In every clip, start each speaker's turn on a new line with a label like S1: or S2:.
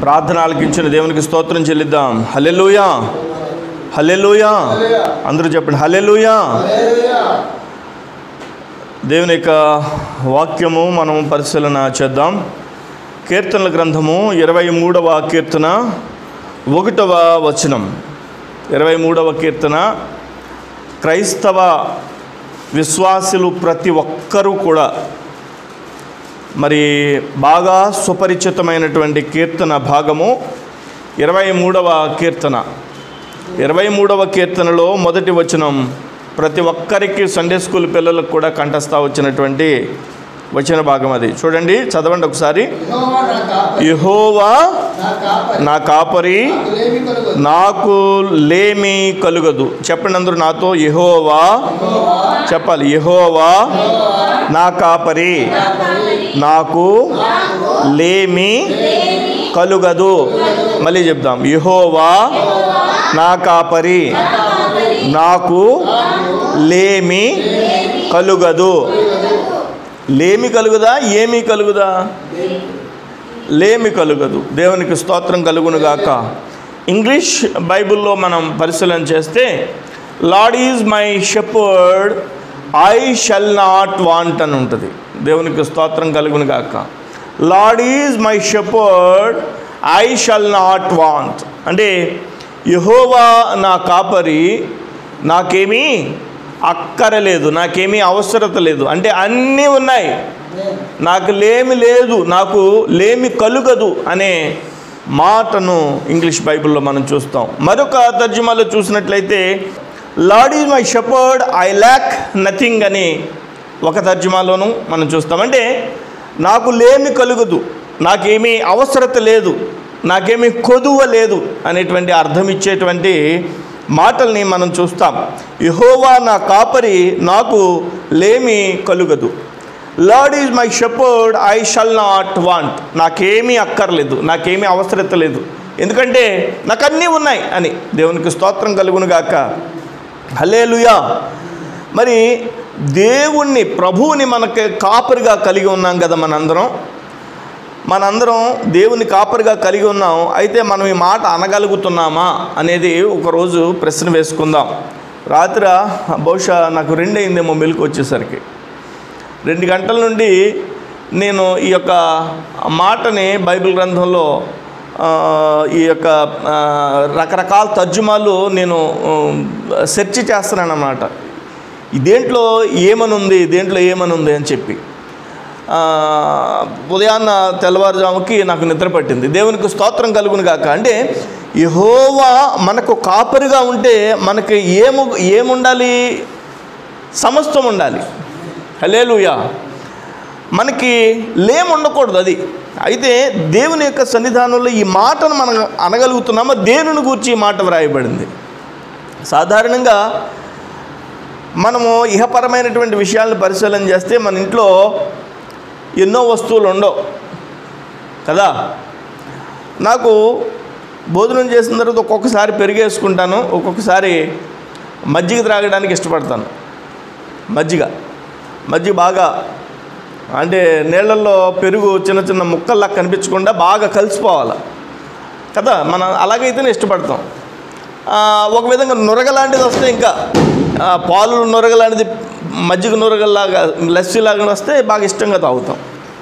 S1: ప్రార్థన ఆలకించిన దేవునికి స్తోత్రం చెల్లిద్దాం హల్లెలూయా హల్లెలూయా అందరూ చెప్పండి హల్లెలూయా దేవుని యొక్క వాక్యము మనం పరిశీలన చేద్దాం కీర్తనల గ్రంథము ఇరవై మూడవ కీర్తన ఒకటవ వచనం ఇరవై మూడవ కీర్తన క్రైస్తవ విశ్వాసులు ప్రతి ఒక్కరూ కూడా మరి బాగా సుపరిచితమైనటువంటి కీర్తన భాగము ఇరవై మూడవ కీర్తన ఇరవై మూడవ కీర్తనలో మొదటి వచనం ప్రతి ఒక్కరికి సండే స్కూల్ పిల్లలకు కూడా కంఠస్థ వచ్చినటువంటి వచన భాగం అది చూడండి చదవండి ఒకసారి
S2: యెహోవా
S1: యహోవా
S2: నా కాపరి, నా కాపరి
S1: నాకు లేమి
S2: నాకు లేమి కలుగదు.
S1: కలుగదు నాకు లేమి కలుగదు చెప్పండి అందరూ నాతో యహోవా
S2: యెహోవా
S1: చెప్పాలి యహోవా నా కాపరి నాకు లేమి కలుగదు మళ్ళీ చెప్దాం యహోవా నా కాపరి నాకు లేమి కలుగదు లేమి కలుగుదా ఏమి కలుగుదా లేమి కలుగదు దేవునికి స్తోత్రం కలుగును గాక ఇంగ్లీష్ బైబిల్లో మనం పరిశీలన చేస్తే Lord is my shepherd I shall not want అని ఉంటుంది దేవునికి స్తోత్రం కలుగును గాక Lord is my shepherd I shall not want అంటే యహోవా నా కాపరి నాకేమీ అక్కరలేదు నాకేమీ అవసరత లేదు అంటే అన్నీ ఉన్నాయి నాకు లేమి లేదు నాకు లేమి కలుగదు అనే మాటను ఇంగ్లీష్ బైబిల్లో మనం చూస్తాం మరొక తర్జుమాలో చూసినట్లయితే Lord is my shepherd I lack nothing అని ఒక తర్జుమాలోను మనం చూస్తాం అంటే నాకు లేమి కలుగదు నాకేమీ అవసరత లేదు నాకేమీ కొదువ లేదు అనేటువంటి అర్థం ఇచ్చేటువంటి మాటల్ని మనం చూస్తాం యహోవా నా కాపరి నాకు లేమి కలుగదు Lord is my shepherd I shall not want నాకేమీ అక్కర్లేదు నాకేమీ అవసరత లేదు ఎందుకంటే నాకు అన్నీ ఉన్నాయి అని దేవునికి స్తోత్రం కలుగును గాక హలేలుయా మరి దేవుణ్ణి ప్రభువుని మనకి కాపరిగా కలిగి ఉన్నాం కదా మనందరం మనందరం దేవుని కాపరిగా కలిగి ఉన్నాం అయితే మనం ఈ మాట అనగలుగుతున్నామా అనేది ఒకరోజు ప్రశ్న వేసుకుందాం రాత్రి బహుశా నాకు రెండయిందేమో మెలకు వచ్చేసరికి రెండు గంటల నుండి నేను ఈ యొక్క మాటని బైబిల్ గ్రంథంలో ఆ, ఈ యొక్క ఆ, రకరకాల తర్జుమాలు నేను సెర్చ్ చేస్తున్నాను అన్నమాట ఈ దేంట్లో ఏమనుంది దేంట్లో ఏమనుంది అని చెప్పి ఆ, ఉదయాన్న తెల్లవారుజాముకి నాకు నిద్ర పట్టింది దేవునికి స్తోత్రం కలుగును గాక అంటే యహోవా మనకు కాపరిగా ఉంటే మనకి ఏము ఏముండాలి సమస్తం ఉండాలి హలేలుయా మనకి లేము ఉండకూడదు అది అయితే దేవుని యొక్క సన్నిధానంలో ఈ మాటను మనం అనగలుగుతున్నామా దేవుని గురించి ఈ మాట వ్రాయబడింది సాధారణంగా మనము ఇహపరమైనటువంటి విషయాలను పరిశీలన చేస్తే మన ఇంట్లో ఎన్నో వస్తువులు ఉండవు కదా నాకు భోజనం చేసిన తర్వాత ఒక్కొక్కసారి పెరిగేసుకుంటాను ఒక్కొక్కసారి మజ్జిగ త్రాగడానికి ఇష్టపడతాను మజ్జిగ మజ్జిగ బాగా అంటే నీళ్ళల్లో పెరుగు చిన్న చిన్న ముక్కల్లా కనిపించకుండా బాగా కలిసిపోవాలి కదా మనం అలాగైతేనే ఇష్టపడతాం ఆ, ఒక విధంగా నురగ లాంటిది వస్తే ఇంకా ఆ, పాలు నురగ లాంటిది మజ్జిగ నురగలాగా లస్సీలాగా వస్తే బాగా ఇష్టంగా తాగుతాం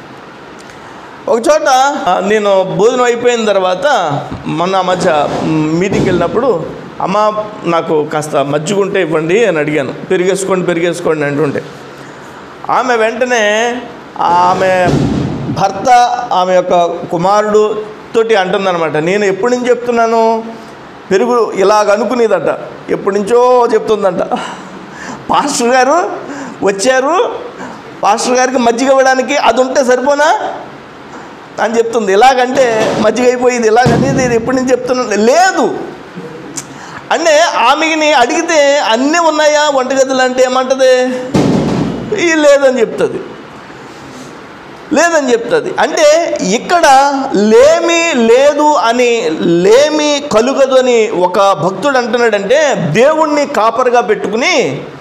S1: ఒక చోట ఆ, నేను భోజనం అయిపోయిన తర్వాత మొన్న ఆ మధ్య మ్, మీటింగ్కి వెళ్ళినప్పుడు అమ్మ నాకు కాస్త మజ్జిగ ఉంటే ఇవ్వండి అని అడిగాను పెరిగేసుకోండి పెరిగేసుకోండి అంటుంటే ఆమె వెంటనే ఆమె భర్త ఆమె యొక్క కుమారుడు తోటి అంటుందన్నమాట నేను ఎప్పటి నుంచి చెప్తున్నాను పెరుగు ఇలాగ అనుకునేదట ఎప్పటి నుంచో చెప్తుందంట పాస్టర్ గారు వచ్చారు పాస్టర్ గారికి మజ్జిగ ఇవ్వడానికి అది ఉంటే సరిపోనా అని చెప్తుంది ఎలాగంటే మజ్జిగ అయిపోయింది ఎలాగనేది నేను ఎప్పటి నుంచి చెప్తున్నాను లేదు అంటే ఆమెని అడిగితే అన్నీ ఉన్నాయా వంటగదులు అంటే ఏమంటది ఈ లేదని చెప్తుంది లేదని చెప్తుంది అంటే ఇక్కడ లేమి లేదు అని లేమి కలుగదు అని ఒక భక్తుడు అంటున్నాడంటే దేవుణ్ణి కాపరిగా పెట్టుకుని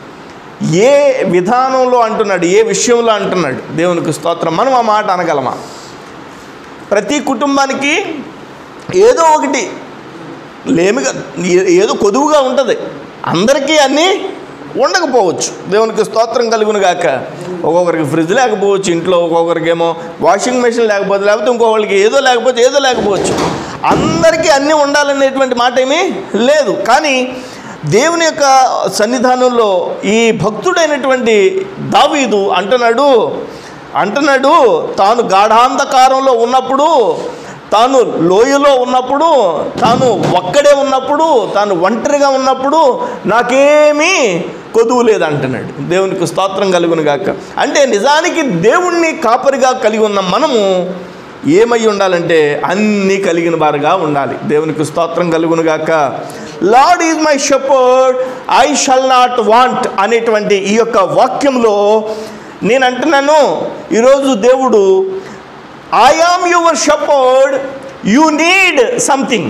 S1: ఏ విధానంలో అంటున్నాడు ఏ విషయంలో అంటున్నాడు దేవునికి స్తోత్రం మనం ఆ మాట అనగలమా ప్రతి కుటుంబానికి ఏదో ఒకటి లేమిగా ఏ- ఏదో కొదువుగా ఉంటుంది అందరికీ అన్నీ ఉండకపోవచ్చు దేవునికి స్తోత్రం కలుగును గాక ఒక్కొక్కరికి ఫ్రిడ్జ్ లేకపోవచ్చు ఇంట్లో ఒక్కొక్కరికి ఏమో వాషింగ్ మెషిన్ లేకపోతే లేకపోతే ఇంకొకరికి ఏదో లేకపోతే ఏదో లేకపోవచ్చు అందరికీ అన్నీ ఉండాలనేటువంటి మాట ఏమీ లేదు కానీ దేవుని యొక్క సన్నిధానంలో ఈ భక్తుడైనటువంటి దావీదు అంటున్నాడు అంటున్నాడు తాను గాఢాంధకారంలో ఉన్నప్పుడు తాను లోయలో ఉన్నప్పుడు తాను ఒక్కడే ఉన్నప్పుడు తాను ఒంటరిగా ఉన్నప్పుడు నాకేమీ కొదువు లేదు అంటున్నాడు దేవునికి స్తోత్రం కలుగును గాక అంటే నిజానికి దేవుణ్ణి కాపరిగా కలిగి ఉన్న మనము ఏమై ఉండాలంటే అన్నీ కలిగిన వారుగా ఉండాలి దేవునికి స్తోత్రం కలుగును గాక Lord is my shepherd I shall not want అనేటువంటి ఈ యొక్క వాక్యంలో నేను అంటున్నాను ఈరోజు దేవుడు I am your shepherd you need something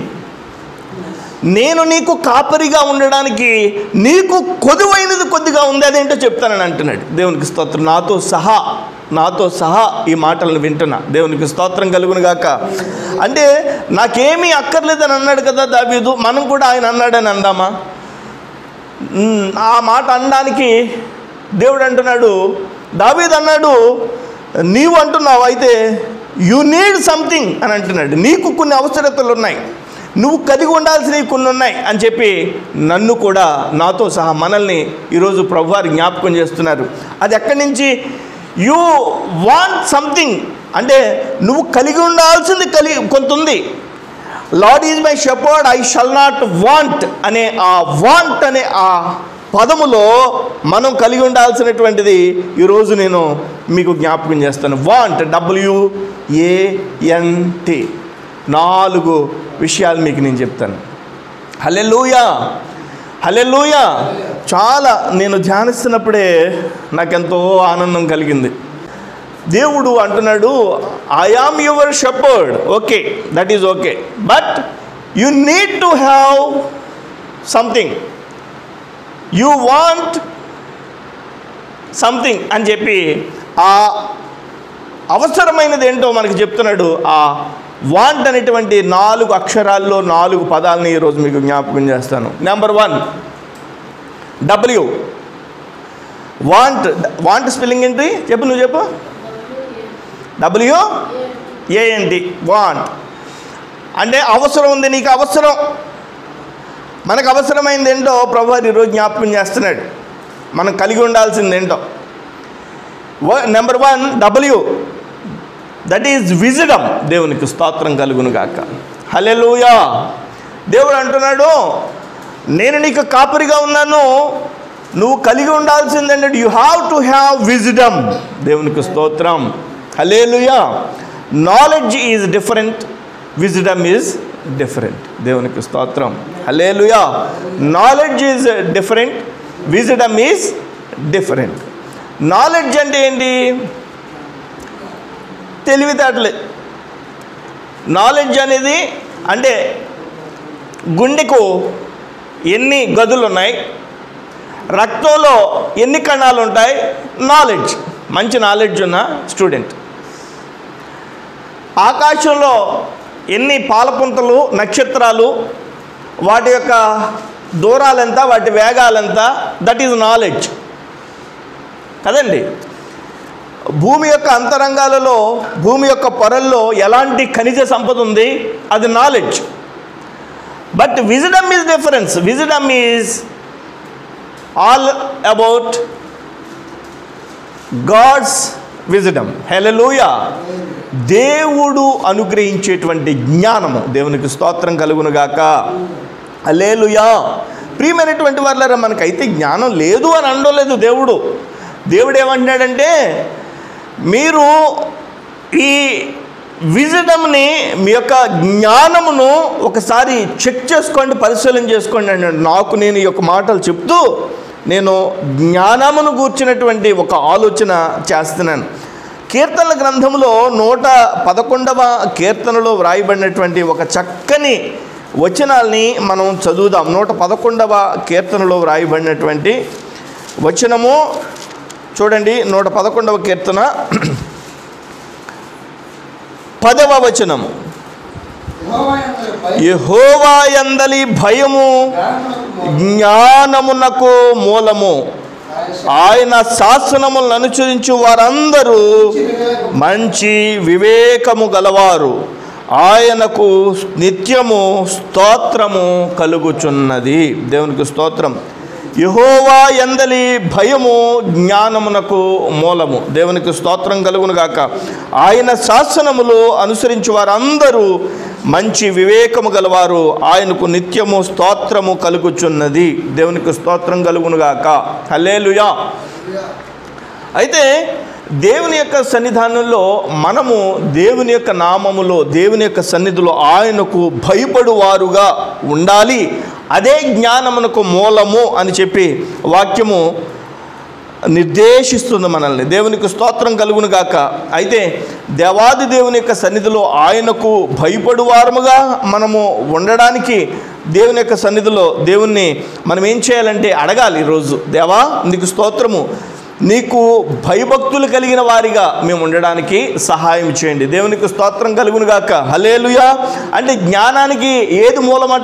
S1: నేను నీకు కాపరిగా ఉండడానికి నీకు కొదువైనది కొద్దిగా ఉంది అదేంటో చెప్తానని అంటున్నాడు దేవునికి స్తోత్రం నాతో సహా నాతో సహా ఈ మాటలను వింటున్నా దేవునికి స్తోత్రం కలుగును గాక అంటే నాకేమీ అక్కర్లేదని అన్నాడు కదా దావీదు మనం కూడా ఆయన అన్నాడని అందామా మ్, ఆ మాట అనడానికి దేవుడు అంటున్నాడు దావీద్ అన్నాడు నీవు అంటున్నావు అయితే యు నీడ్ సంథింగ్ అని అంటున్నాడు నీకు కొన్ని అవసరతలు ఉన్నాయి నువ్వు కలిగి ఉండాల్సినవి కొన్ని ఉన్నాయి అని చెప్పి నన్ను కూడా నాతో సహా మనల్ని ఈరోజు ప్రభువారు జ్ఞాపకం చేస్తున్నారు అది ఎక్కడి నుంచి యూ వాంట్ సంథింగ్ అంటే నువ్వు కలిగి ఉండాల్సింది కలిగి కొంత ఉంది Lord is my shepherd I shall not want అనే ఆ వాంట్ అనే ఆ పదములో మనం కలిగి ఉండాల్సినటువంటిది ఈరోజు నేను మీకు జ్ఞాపకం చేస్తాను వాంట్ డబ్ల్యూఏఎన్టి నాలుగు విషయాలు మీకు నేను చెప్తాను హలెలూయా హలెలూయా చాలా నేను ధ్యానిస్తున్నప్పుడే నాకెంతో ఆనందం కలిగింది దేవుడు అంటున్నాడు I am your shepherd okay that is okay but you need to have something you want something అని చెప్పి ఆ అవసరమైనది ఏంటో మనకి చెప్తున్నాడు ఆ వాంట్ అనేటువంటి నాలుగు అక్షరాల్లో నాలుగు పదాలని ఈరోజు మీకు జ్ఞాపకం చేస్తాను number one W want want spelling ఏంటి చెప్పు నువ్వు చెప్పు డబ్ల్యూ ఏఎన్టి వాంట్ అంటే అవసరం ఉంది నీకు అవసరం మనకు అవసరమైంది ఏంటో ప్రభు ఈరోజు జ్ఞాపకం చేస్తున్నాడు మనం కలిగి ఉండాల్సింది ఏంటో number one W that is wisdom దేవునికి స్తోత్రం కలుగును గాక హలెలూయా దేవుడు అంటున్నాడు నేను నీకు కాపరిగా ఉన్నాను నువ్వు కలిగి ఉండాల్సింది ఏంటంటే you have to have wisdom దేవునికి స్తోత్రం హలేలుయా knowledge is different wisdom is different దేవునికి స్తోత్రం హలేలుయా knowledge is different wisdom is different knowledge అంటే ఏంటి తెలివితేటలే నాలెడ్జ్ అనేది అంటే గుండెకు ఎన్ని గదులు ఉన్నాయి రక్తంలో ఎన్ని కణాలు ఉంటాయి నాలెడ్జ్ మంచి నాలెడ్జ్ ఉన్న స్టూడెంట్ ఆకాశంలో ఎన్ని పాలపుంతలు నక్షత్రాలు వాటి యొక్క దూరాలెంత వాటి వేగాలెంత దట్ ఈజ్ నాలెడ్జ్ కదండి భూమి యొక్క అంతరంగాలలో భూమి యొక్క పొరల్లో ఎలాంటి ఖనిజ సంపద ఉంది అది knowledge but wisdom is difference wisdom is all about God's wisdom హెలలుయ దేవుడు అనుగ్రహించేటువంటి జ్ఞానము దేవునికి స్తోత్రం కలుగునుగాక అలేలుయా ప్రియమైనటువంటి వాళ్ళరా మనకైతే జ్ఞానం లేదు అని అనలేదు దేవుడు దేవుడు ఏమంటున్నాడంటే మీరు ఈ విజిడమ్ని మీ యొక్క జ్ఞానమును ఒకసారి చెక్ చేసుకోండి పరిశీలన చేసుకోండి అన్నాడు నాకు నేను ఈ యొక్క మాటలు చెప్తూ నేను జ్ఞానమును కూర్చున్నటువంటి ఒక ఆలోచన చేస్తున్నాను కీర్తనల గ్రంథంలో నూట పదకొండవ కీర్తనలో వ్రాయబడినటువంటి ఒక చక్కని వచనాల్ని మనం చదువుదాం నూట పదకొండవ కీర్తనలో వ్రాయబడినటువంటి వచనము చూడండి నూట పదకొండవ కీర్తన పదవ వచనము
S2: యెహోవా యందలి
S1: యెహోవా యందలి
S2: భయం
S1: భయము
S2: జ్ఞానమునకు మూలం.
S1: జ్ఞానమునకు మూలము
S2: ఆయన
S1: ఆయన శాసనములను అనుసరించు వారందరూ
S2: వివేకము.
S1: మంచి వివేకము గలవారు ఆయనకు నిత్యము స్తోత్రము కలుగుచున్నది దేవునికి స్తోత్రం యహోవా ఎందలి భయము జ్ఞానమునకు మూలము దేవునికి స్తోత్రం కలుగును గాక ఆయన శాసనములు అనుసరించు వారందరూ మంచి వివేకము గలవారు ఆయనకు నిత్యము స్తోత్రము కలుగుచున్నది దేవునికి స్తోత్రం కలుగును గాక హల్లేలుయా అయితే దేవుని యొక్క సన్నిధానంలో మనము దేవుని యొక్క నామములో దేవుని యొక్క సన్నిధిలో ఆయనకు భయపడువారుగా ఉండాలి అదే జ్ఞానమునకు మూలము అని చెప్పి వాక్యము నిర్దేశిస్తుంది మనల్ని దేవునికి స్తోత్రం కలుగును గాక అయితే దేవాది దేవుని యొక్క సన్నిధిలో ఆయనకు భయపడువారముగా మనము ఉండడానికి దేవుని యొక్క సన్నిధిలో దేవుణ్ణి మనం ఏం చేయాలంటే అడగాలి ఈరోజు దేవా నీకు స్తోత్రము నీకు భయభక్తులు కలిగిన వారిగా మేము ఉండడానికి సహాయం చేయండి దేవునికి స్తోత్రం కలుగును గాక హలేలుయా అంటే జ్ఞానానికి ఏది మూలమట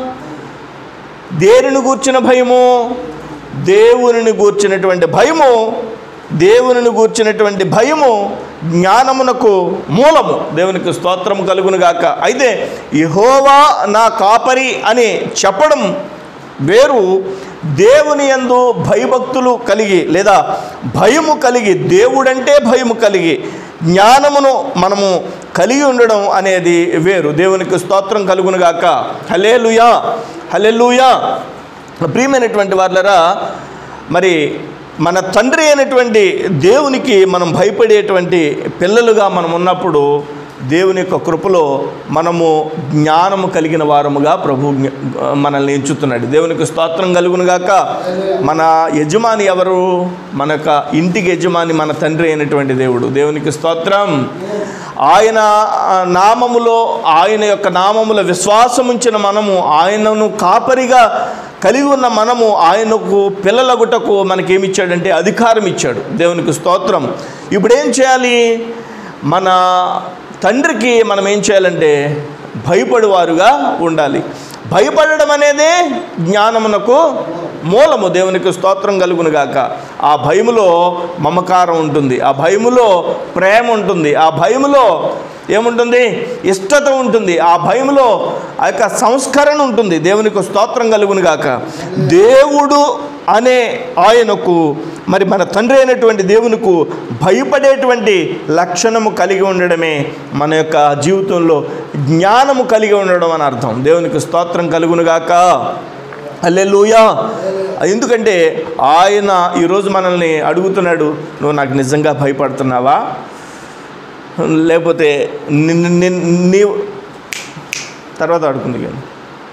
S1: దేనిని గూర్చిన భయము దేవునిని గూర్చినటువంటి భయము దేవునిని గూర్చినటువంటి భయము జ్ఞానమునకు మూలము దేవునికి స్తోత్రం కలుగును గాక అయితే యహోవా నా కాపరి అని చెప్పడం వేరు దేవుని యందు భయభక్తులు కలిగి లేదా భయము కలిగి దేవుడంటే భయము కలిగి జ్ఞానమును మనము కలిగి ఉండడం అనేది వేరు దేవునికి స్తోత్రం కలుగును గాక హలేలుయా హలెలుయా ప్రియమైనటువంటి వాళ్ళరా మరి మన తండ్రి అయినటువంటి దేవునికి మనం భయపడేటువంటి పిల్లలుగా మనం ఉన్నప్పుడు దేవుని యొక్క కృపలో మనము జ్ఞానము కలిగిన వారముగా ప్రభు జ్ఞ- మనల్ని ఎంచుతున్నాడు దేవునికి స్తోత్రం కలుగును గాక మన యజమాని ఎవరు మన యొక్క ఇంటికి యజమాని మన తండ్రి అయినటువంటి దేవుడు దేవునికి స్తోత్రం ఆయన ఆ, నామములో ఆయన యొక్క నామముల విశ్వాసముంచిన మనము ఆయనను కాపరిగా కలిగి ఉన్న మనము ఆయనకు పిల్లలగుటకు మనకేమిచ్చాడంటే అధికారం ఇచ్చాడు దేవునికి స్తోత్రం ఇప్పుడు ఏం చేయాలి మన తండ్రికి మనం ఏం చేయాలంటే భయపడువారుగా ఉండాలి భయపడడం అనేదే జ్ఞానమునకు మూలము దేవునికి స్తోత్రం కలుగును గాక ఆ భయములో మమకారం ఉంటుంది ఆ భయములో ప్రేమ ఉంటుంది ఆ భయములో ఏముంటుంది ఇష్టత ఉంటుంది ఆ భయములో ఆ యొక్క సంస్కరణ ఉంటుంది దేవునికి స్తోత్రం కలుగును గాక దేవుడు అనే ఆయనకు మరి మన తండ్రి అయినటువంటి దేవునికి భయపడేటువంటి లక్షణము కలిగి ఉండడమే మన యొక్క జీవితంలో జ్ఞానము కలిగి ఉండడం అని అర్థం దేవునికి స్తోత్రం కలుగును గాక అల్లెలుయా ఎందుకంటే ఆయన ఈరోజు మనల్ని అడుగుతున్నాడు నువ్వు నాకు నిజంగా భయపడుతున్నావా లేకపోతే నిన్ను నిన్ను నీవు తర్వాత అడుగుతుంది కానీ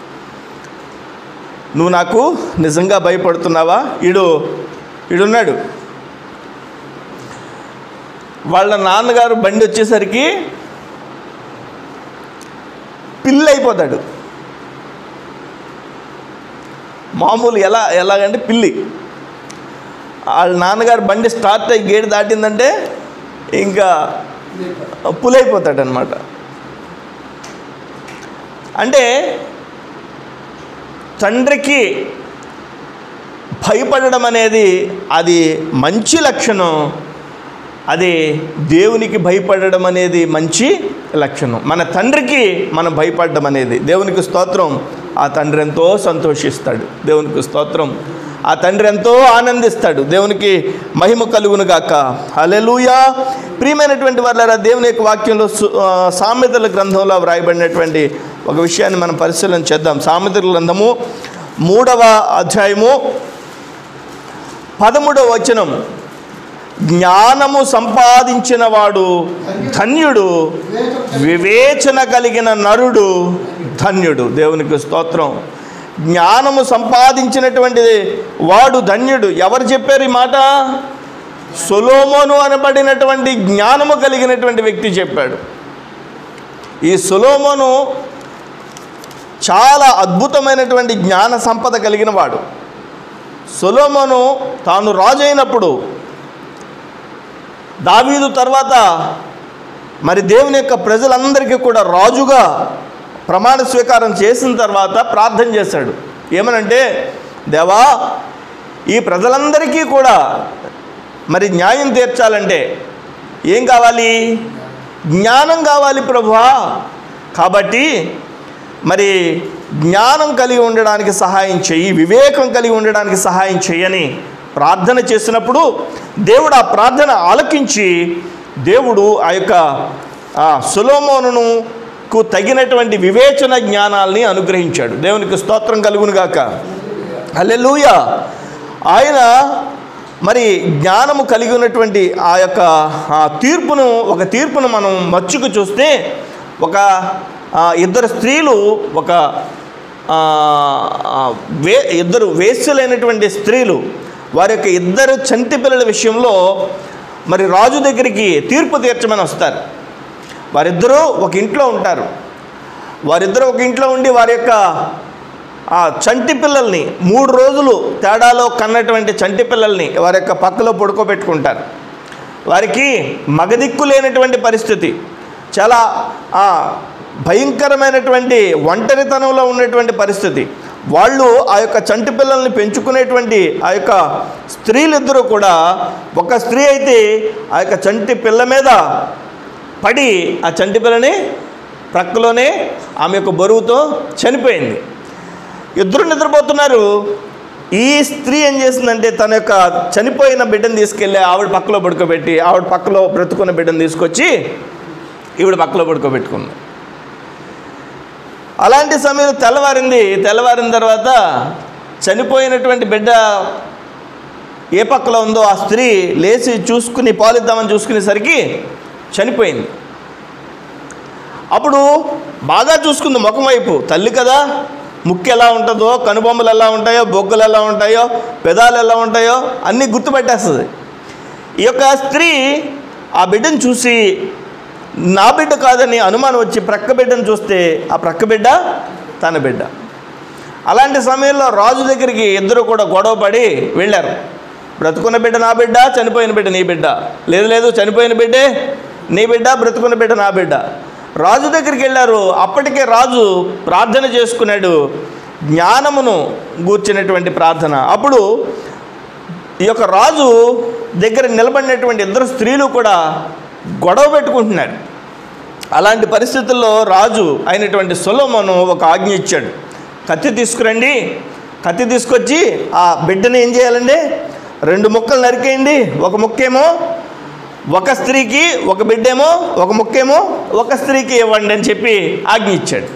S1: నువ్వు నాకు నిజంగా భయపడుతున్నావా ఈడు ఈడున్నాడు వాళ్ళ నాన్నగారు బండి వచ్చేసరికి పిల్లి అయిపోతాడు మామూలు ఎలా ఎలాగంటే పిల్లి వాళ్ళ నాన్నగారు బండి స్టార్ట్ అయ్యి గేట్ దాటిందంటే ఇంకా పులైపోతాడు అనమాట అంటే తండ్రికి భయపడడం అనేది అది మంచి లక్షణం అది దేవునికి భయపడడం అనేది మంచి లక్షణం మన తండ్రికి మనం భయపడడం అనేది దేవునికి స్తోత్రం ఆ తండ్రి ఎంతో సంతోషిస్తాడు దేవునికి స్తోత్రం ఆ తండ్రి ఎంతో ఆనందిస్తాడు దేవునికి మహిమ కలుగును గాక హలెలూయా ప్రియమైనటువంటి వాళ్ళ దేవుని యొక్క వాక్యంలో సు- ఆ, సామెతల గ్రంథంలో వ్రాయబడినటువంటి ఒక విషయాన్ని మనం పరిశీలన చేద్దాం సామెతల గ్రంథము మూడవ అధ్యాయము పదమూడవ వచనం జ్ఞానము సంపాదించిన వాడు ధన్యుడు వివేచన కలిగిన నరుడు ధన్యుడు దేవునికి స్తోత్రం జ్ఞానము సంపాదించినటువంటి వాడు ధన్యుడు ఎవరు చెప్పారు ఈ మాట సొలోమోను అనబడినటువంటి జ్ఞానము కలిగినటువంటి వ్యక్తి చెప్పాడు ఈ సొలోమోను చాలా అద్భుతమైనటువంటి జ్ఞాన సంపద కలిగిన వాడు సొలోమోను తాను రాజు అయినప్పుడు దావీదు తర్వాత మరి దేవుని యొక్క ప్రజలందరికీ కూడా రాజుగా ప్రమాణ స్వీకారం చేసిన తర్వాత ప్రార్థన చేశాడు ఏమనంటే దేవా ఈ ప్రజలందరికీ కూడా మరి న్యాయం తీర్చాలంటే ఏం కావాలి జ్ఞానం కావాలి ప్రభువా కాబట్టి మరి జ్ఞానం కలిగి ఉండడానికి సహాయం చెయ్యి వివేకం కలిగి ఉండడానికి సహాయం చెయ్యని ప్రార్థన చేసినప్పుడు దేవుడు ఆ ప్రార్థన ఆలకించి దేవుడు ఆ యొక్క ఆ సులోమోనుకు తగినటువంటి వివేచన జ్ఞానాల్ని అనుగ్రహించాడు దేవునికి స్తోత్రం కలుగును గాక హల్లెలూయా ఆయన మరి జ్ఞానము కలిగి ఉన్నటువంటి ఆ యొక్క ఆ తీర్పును ఒక తీర్పును మనం మచ్చుకు చూస్తే ఒక ఆ, ఇద్దరు స్త్రీలు ఒక ఆ, ఆ, వే ఇద్దరు వేశ్యలైనటువంటి స్త్రీలు వారి యొక్క ఇద్దరు చంటి పిల్లల విషయంలో మరి రాజు దగ్గరికి తీర్పు తీర్చమని వస్తారు వారిద్దరూ ఒక ఇంట్లో ఉంటారు వారిద్దరూ ఒక ఇంట్లో ఉండి వారి యొక్క ఆ చంటి పిల్లల్ని మూడు రోజులు తేడాలో కన్నటువంటి చంటి పిల్లల్ని వారి యొక్క పక్కలో పడుకోబెట్టుకుంటారు వారికి మగదిక్కు లేనటువంటి పరిస్థితి చాలా ఆ, భయంకరమైనటువంటి ఒంటరితనంలో ఉన్నటువంటి పరిస్థితి వాళ్ళు ఆ యొక్క చంటి పిల్లల్ని పెంచుకునేటువంటి ఆ యొక్క స్త్రీలిద్దరూ కూడా ఒక స్త్రీ అయితే ఆ యొక్క చంటి పిల్ల మీద పడి ఆ చంటి పిల్లని ప్రక్కలోనే ఆమె యొక్క బరువుతో చనిపోయింది ఇద్దరు నిద్రపోతున్నారు ఈ స్త్రీ ఏం చేసిందంటే తన యొక్క చనిపోయిన బిడ్డను తీసుకెళ్ళి ఆవిడ పక్కలో పడుకోబెట్టి ఆవిడ పక్కలో బ్రతుకున్న బిడ్డను తీసుకొచ్చి ఈవిడ పక్కలో పడుకోబెట్టుకుంది అలాంటి సమయంలో తెల్లవారింది తెల్లవారిన తర్వాత చనిపోయినటువంటి బిడ్డ ఏ పక్కలో ఉందో ఆ స్త్రీ లేచి చూసుకుని పాలిద్దామని చూసుకునేసరికి చనిపోయింది అప్పుడు బాగా చూసుకుంది ముఖం వైపు తల్లి కదా ముక్కు ఎలా ఉంటుందో కనుబొమ్మలు ఎలా ఉంటాయో బొగ్గలు ఎలా ఉంటాయో పెదాలు ఎలా ఉంటాయో అన్నీ గుర్తుపెట్టేస్తుంది ఈ యొక్క స్త్రీ ఆ బిడ్డను చూసి నా బిడ్డ కాదని అనుమానం వచ్చి ప్రక్క బిడ్డను చూస్తే ఆ ప్రక్క బిడ్డ తన బిడ్డ అలాంటి సమయంలో రాజు దగ్గరికి ఇద్దరు కూడా గొడవ పడి వెళ్ళారు బ్రతుకున్న బిడ్డ నా బిడ్డ చనిపోయిన బిడ్డ నీ బిడ్డ లేదు లేదు చనిపోయిన బిడ్డే నీ బిడ్డ బ్రతుకున్న బిడ్డ నా బిడ్డ రాజు దగ్గరికి వెళ్ళారు అప్పటికే రాజు ప్రార్థన చేసుకున్నాడు జ్ఞానమును గూర్చినటువంటి ప్రార్థన అప్పుడు ఈ యొక్క రాజు దగ్గర నిలబడినటువంటి ఇద్దరు స్త్రీలు కూడా గొడవ పెట్టుకుంటున్నారు అలాంటి పరిస్థితుల్లో రాజు అయినటువంటి సొలోమోను ఒక ఆజ్ఞ ఇచ్చాడు కత్తి తీసుకురండి కత్తి తీసుకొచ్చి ఆ బిడ్డని ఏం చేయాలండి రెండు ముక్కలు నరికేయండి ఒక ముక్కేమో ఒక స్త్రీకి ఒక బిడ్డేమో ఒక ముక్కేమో ఒక స్త్రీకి ఇవ్వండి అని చెప్పి ఆజ్ఞ ఇచ్చాడు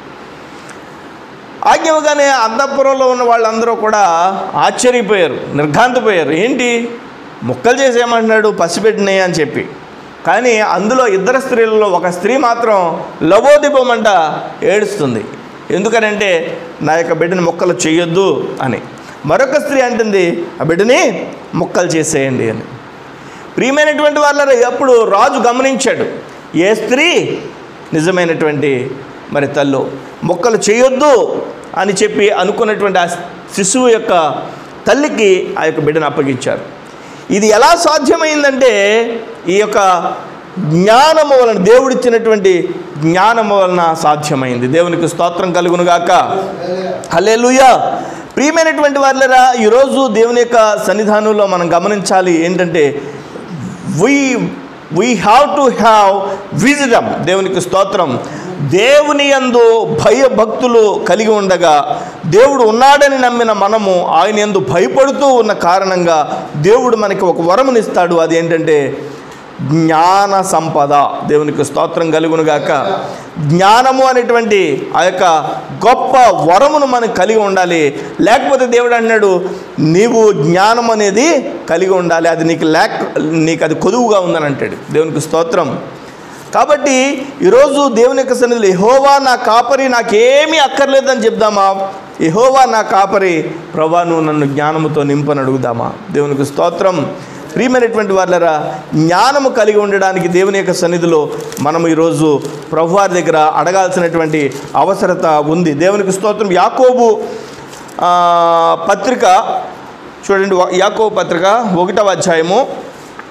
S1: ఆజ్ఞ ఇవ్వగానే అంతఃపురంలో ఉన్న వాళ్ళందరూ కూడా ఆశ్చర్యపోయారు నిర్ఘాంతపోయారు ఏంటి ముక్కలు చేసేయమంటున్నాడు పసిబిడ్డని అని చెప్పి కానీ అందులో ఇద్దరు స్త్రీలలో ఒక స్త్రీ మాత్రం లవోదిపమంట ఏడుస్తుంది ఎందుకనంటే నా యొక్క బిడ్డని మొక్కలు చేయొద్దు అని మరొక స్త్రీ అంటుంది ఆ బిడ్డని మొక్కలు చేసేయండి అని ప్రియమైనటువంటి వాళ్ళ ఎప్పుడు రాజు గమనించాడు ఏ స్త్రీ నిజమైనటువంటి మరి తల్లు మొక్కలు చేయొద్దు అని చెప్పి అనుకున్నటువంటి ఆ శిశువు యొక్క తల్లికి ఆ యొక్క బిడ్డను అప్పగించారు ఇది ఎలా సాధ్యమైందంటే ఈ యొక్క జ్ఞానము వలన దేవుడిచ్చినటువంటి జ్ఞానము వలన సాధ్యమైంది దేవునికి స్తోత్రం కలుగునుగాక హల్లెలూయా ప్రియమైనటువంటి వాళ్ళరా ఈరోజు దేవుని యొక్క సన్నిధానంలో మనం గమనించాలి ఏంటంటే we we have to have wisdom దేవునికి స్తోత్రం దేవుని యందు భయభక్తులు కలిగి ఉండగా దేవుడు ఉన్నాడని నమ్మిన మనము ఆయన యందు భయపడుతూ ఉన్న కారణంగా దేవుడు మనకి ఒక వరమునిస్తాడు అది ఏంటంటే జ్ఞాన సంపద దేవునికి స్తోత్రం కలుగునుగాక జ్ఞానము అనేటువంటి ఆ యొక్క గొప్ప వరమును మనం కలిగి ఉండాలి లేకపోతే దేవుడు అన్నాడు నీవు జ్ఞానం అనేది కలిగి ఉండాలి అది నీకు లేక నీకు అది కొదువుగా ఉందని అంటాడు దేవునికి స్తోత్రం కాబట్టి ఈరోజు దేవుని యొక్క సన్నిధిలో యహోవా నా కాపరి నాకేమీ అక్కర్లేదని చెప్దామా యహోవా నా కాపరి ప్రభా నువ్వు నన్ను జ్ఞానముతో నింపని అడుగుదామా దేవునికి స్తోత్రం ప్రియమైనటువంటి వాళ్ళరా జ్ఞానము కలిగి ఉండడానికి దేవుని యొక్క సన్నిధిలో మనం ఈరోజు ప్రభువారి దగ్గర అడగాల్సినటువంటి అవసరత ఉంది దేవునికి స్తోత్రం యాకోబు ఆ, పత్రిక చూడండి యాకోబు పత్రిక ఒకటవ అధ్యాయము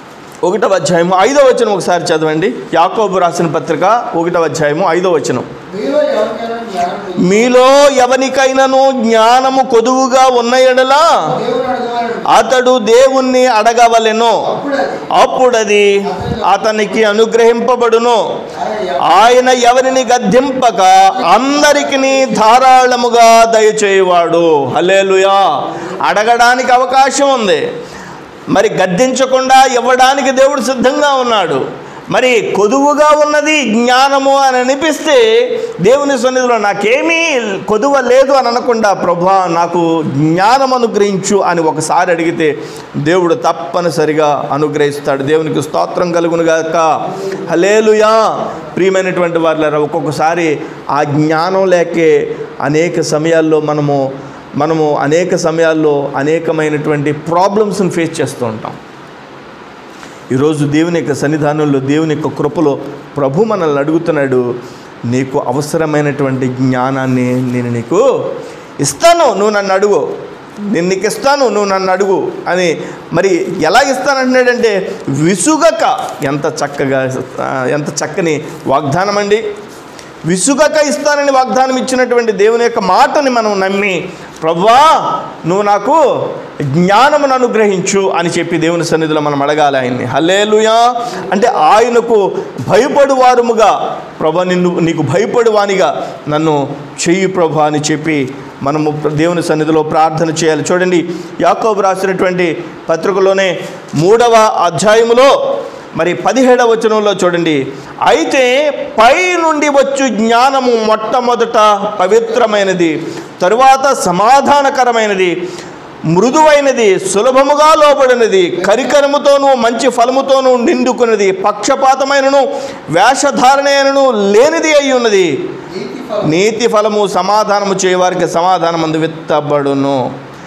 S1: ఒకటవ అధ్యాయము ఐదవ వచనం ఒకసారి చదవండి యాకోబు రాసిన పత్రిక ఒకటవ అధ్యాయము ఐదవ వచనం
S2: మీలో ఎవరికైనా జ్ఞానం
S1: మీలో ఎవనికైనాను జ్ఞానము కొదువుగా ఉన్న ఎడలా
S2: దేవుని అడగవాలని
S1: అతడు దేవుణ్ణి అడగవలెను
S2: అప్పుడు అది
S1: అప్పుడది అతనికి అనుగ్రహింపబడును
S2: ఆయన
S1: ఆయన ఎవరిని గద్దింపక అందరికి ధారాళముగా దయచేయవాడు హలేలుయా అడగడానికి అవకాశం ఉంది మరి గద్దించకుండా ఇవ్వడానికి దేవుడు సిద్ధంగా ఉన్నాడు మరి కొదువుగా ఉన్నది జ్ఞానము అని అనిపిస్తే దేవుని సన్నిధిలో నాకేమీ కొదువ లేదు అని అనకుండా ప్రభా నాకు జ్ఞానం అనుగ్రహించు అని ఒకసారి అడిగితే దేవుడు తప్పనిసరిగా అనుగ్రహిస్తాడు దేవునికి స్తోత్రం కలుగునుగాక హలేలుయా ప్రియమైనటువంటి వారులారా ఒక్కొక్కసారి ఆ జ్ఞానం లేకే అనేక సమయాల్లో మనము మనము అనేక సమయాల్లో అనేకమైనటువంటి ప్రాబ్లమ్స్ని ఫేస్ చేస్తూ ఉంటాం ఈరోజు దేవుని యొక్క సన్నిధానంలో దేవుని యొక్క కృపలో ప్రభు మనల్ని అడుగుతున్నాడు నీకు అవసరమైనటువంటి జ్ఞానాన్ని నేను నీకు ఇస్తాను నువ్వు నన్ను అడుగు నేను నీకు ఇస్తాను నువ్వు నన్ను అడుగు అని మరి ఎలా ఇస్తానంటున్నాడంటే విసుగక ఎంత చక్కగా ఆ, ఎంత చక్కని వాగ్దానం అండి విసుగక ఇస్తానని వాగ్దానం ఇచ్చినటువంటి దేవుని యొక్క మాటని మనం నమ్మి ప్రభువా నువ్వు నాకు జ్ఞానమును అనుగ్రహించు అని చెప్పి దేవుని సన్నిధిలో మనం అడగాలి ఆయన్ని హలేలుయా అంటే ఆయనకు భయపడువారుముగా ప్రభా నిన్ను నీకు భయపడువానిగా నన్ను చెయ్యి ప్రభా అని చెప్పి మనము దేవుని సన్నిధిలో ప్రార్థన చేయాలి చూడండి యాకోబు రాసినటువంటి పత్రికలోనే మూడవ అధ్యాయములో మరి పదిహేడవ వచనంలో చూడండి అయితే పై నుండి వచ్చు జ్ఞానము మొట్టమొదట పవిత్రమైనది తరువాత సమాధానకరమైనది మృదువైనది సులభముగా లోబడినది కరికరముతోనూ మంచి ఫలముతోనూ నిండుకున్నది పక్షపాతమైనను వేషధారణైనను లేనిది అయి ఉన్నది
S2: నీతి ఫలం
S1: నీతి ఫలము సమాధానము చేయవారికి సమాధానం అందు విత్తబడును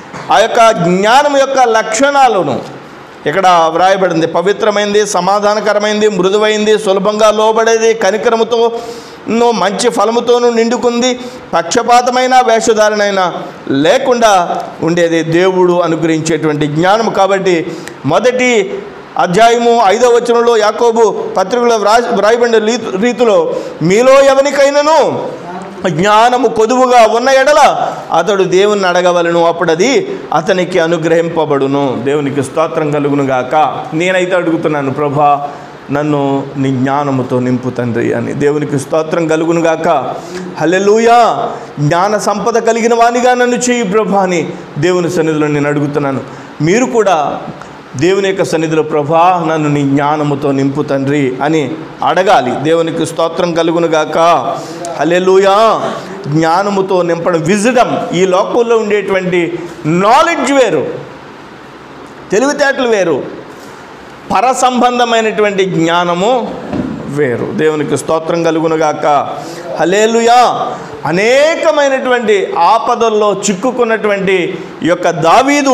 S1: ఆ యొక్క జ్ఞానం యొక్క లక్షణాలను ఇక్కడ వ్రాయబడింది పవిత్రమైంది సమాధానకరమైంది మృదువైంది సులభంగా లోబడేది కనికరముతో ను మంచి ఫలముతోనూ నిండుకుంది పక్షపాతమైన వేషధారణైన లేకుండా ఉండేది దేవుడు అనుగ్రహించేటువంటి జ్ఞానం కాబట్టి మొదటి అధ్యాయము ఐదో వచనంలో యాకోబు పత్రికలో వ్రా వ్రాయబడిన రీతు- రీతిలో మీలో ఎవరికైనాను జ్ఞానము కొదువుగా ఉన్న ఎడల అతడు దేవుణ్ణి అడగవలను అప్పుడు అది అతనికి అనుగ్రహింపబడును దేవునికి స్తోత్రం కలుగును గాక నేనైతే అడుగుతున్నాను ప్రభా నన్ను నీ జ్ఞానముతో నింపు తండ్రి అని దేవునికి స్తోత్రం కలుగును గాక హల్లెలూయా జ్ఞాన సంపద కలిగిన వానిగా నన్ను చేయి ప్రభా అని దేవుని సన్నిధిలో నేను అడుగుతున్నాను మీరు కూడా దేవుని యొక్క సన్నిధిలో ప్రభా నన్ను నీ జ్ఞానముతో నింపు తండ్రి అని అడగాలి దేవునికి స్తోత్రం కలుగును గాక హల్లెలూయా జ్ఞానముతో నింపడం విజడం ఈ లోకంలో ఉండేటువంటి నాలెడ్జ్ వేరు తెలివితేటలు వేరు పర సంబంధమైనటువంటి జ్ఞానము వేరు దేవునికి స్తోత్రం కలుగునుగాక హలేలుయా అనేకమైనటువంటి ఆపదల్లో చిక్కుకున్నటువంటి ఈ యొక్క దావీదు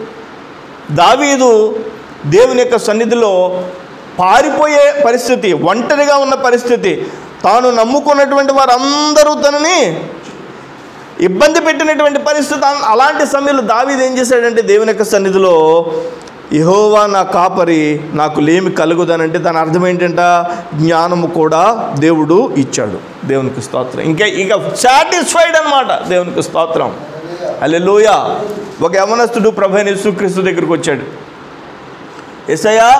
S1: దావీదు దేవుని యొక్క సన్నిధిలో పారిపోయే పరిస్థితి ఒంటరిగా ఉన్న పరిస్థితి తాను నమ్ముకున్నటువంటి వారందరూ తనని ఇబ్బంది పెట్టినటువంటి పరిస్థితి అం- అలాంటి సమయంలో దావీదు ఏం చేశాడంటే దేవుని యొక్క సన్నిధిలో యహోవా నా కాపరి నాకు లేమి కలుగుదనంటే దాని అర్థం ఏంటంట జ్ఞానము కూడా దేవుడు ఇచ్చాడు దేవునికి స్తోత్రం ఇంకా ఇక సాటిస్ఫైడ్ అనమాట దేవునికి స్తోత్రం అల్లెలోయ ఒక యవనస్తుడు ప్రభు యేసుక్రీస్తు దగ్గరికి వచ్చాడు ఎసయ్యా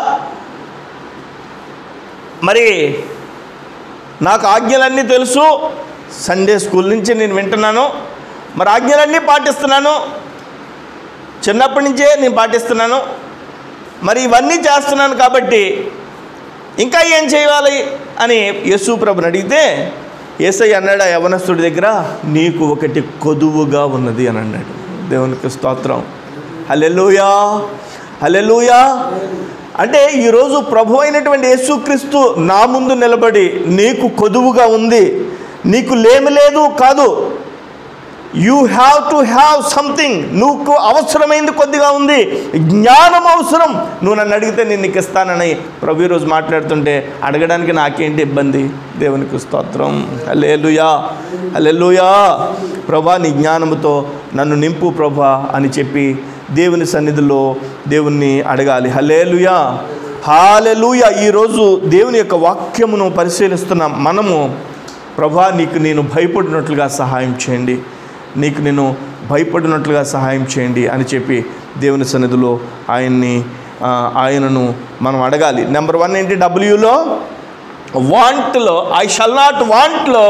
S1: మరి నాకు ఆజ్ఞలన్నీ తెలుసు సండే స్కూల్ నుంచి నేను వింటున్నాను మరి ఆజ్ఞలన్నీ పాటిస్తున్నాను చిన్నప్పటి నుంచే నేను పాటిస్తున్నాను మరి ఇవన్నీ చేస్తున్నాను కాబట్టి ఇంకా ఏం చేయాలి అని యేసు ప్రభుని అడిగితే ఏసై అన్నాడు ఆ యవనస్తుడి దగ్గర నీకు ఒకటి కొదువుగా ఉన్నది అని అన్నాడు దేవునికి స్తోత్రం హలెలుయా హలెలుయా అంటే ఈరోజు ప్రభు అయినటువంటి యేసుక్రీస్తు నా ముందు నిలబడి నీకు కొదువుగా ఉంది నీకు లేమి లేదు కాదు you have to have something నువ్వు అవసరమైంది కొద్దిగా ఉంది జ్ఞానం అవసరం నువ్వు నన్ను అడిగితే నేను నీకు ఇస్తానని ప్రభు ఈరోజు మాట్లాడుతుంటే అడగడానికి నాకేంటి ఇబ్బంది దేవునికి స్తోత్రం అల్లెలుయా అల్లెలుయా ప్రభా నీ జ్ఞానముతో నన్ను నింపు ప్రభా అని చెప్పి దేవుని సన్నిధిలో దేవుణ్ణి అడగాలి హలేలుయా హాలెలూయ ఈరోజు దేవుని యొక్క వాక్యమును పరిశీలిస్తున్న మనము ప్రభా నీకు నేను భయపడినట్లుగా సహాయం చేయండి నీకు నేను భయపడినట్లుగా సహాయం చేయండి అని చెప్పి దేవుని సన్నిధిలో ఆయన్ని ఆ, ఆయనను మనం అడగాలి నెంబర్ వన్ ఏంటి డబ్ల్యూలో వాంట్లో ఐ షల్ నాట్ వాంట్లో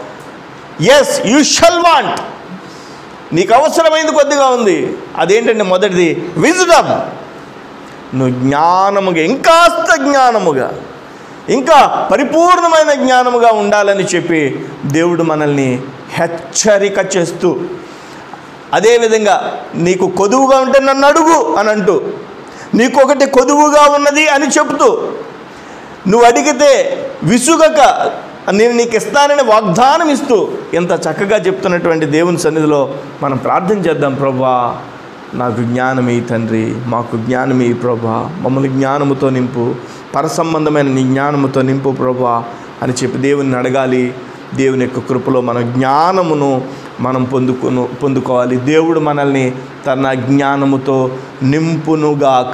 S1: ఎస్ యూ షల్ వాంట్ నీకు అవసరమైంది కొద్దిగా ఉంది అదేంటంటే మొదటిది విజడమ్ నువ్వు జ్ఞానముగా ఇంకాస్త జ్ఞానముగా ఇంకా పరిపూర్ణమైన జ్ఞానముగా ఉండాలని చెప్పి దేవుడు మనల్ని హెచ్చరిక చేస్తూ అదేవిధంగా నీకు కొదువుగా ఉంటే నన్ను అడుగు అని అంటూ నీకు ఒకటి కొదువుగా ఉన్నది అని చెప్తూ నువ్వు అడిగితే విసుగక నేను నీకు ఇస్తానని వాగ్దానం ఇస్తూ ఎంత చక్కగా చెప్తున్నటువంటి దేవుని సన్నిధిలో మనం ప్రార్థన చేద్దాం ప్రభా నాకు జ్ఞానమే తండ్రి మాకు జ్ఞానమే ప్రభా మమ్మల్ని జ్ఞానముతో నింపు పరసంబంధమైన నీ జ్ఞానముతో నింపు ప్రభా అని చెప్పి దేవుని అడగాలి దేవుని యొక్క కృపలో మన జ్ఞానమును మనం పొందుకును పొందుకోవాలి దేవుడు మనల్ని తన జ్ఞానముతో నింపునుగాక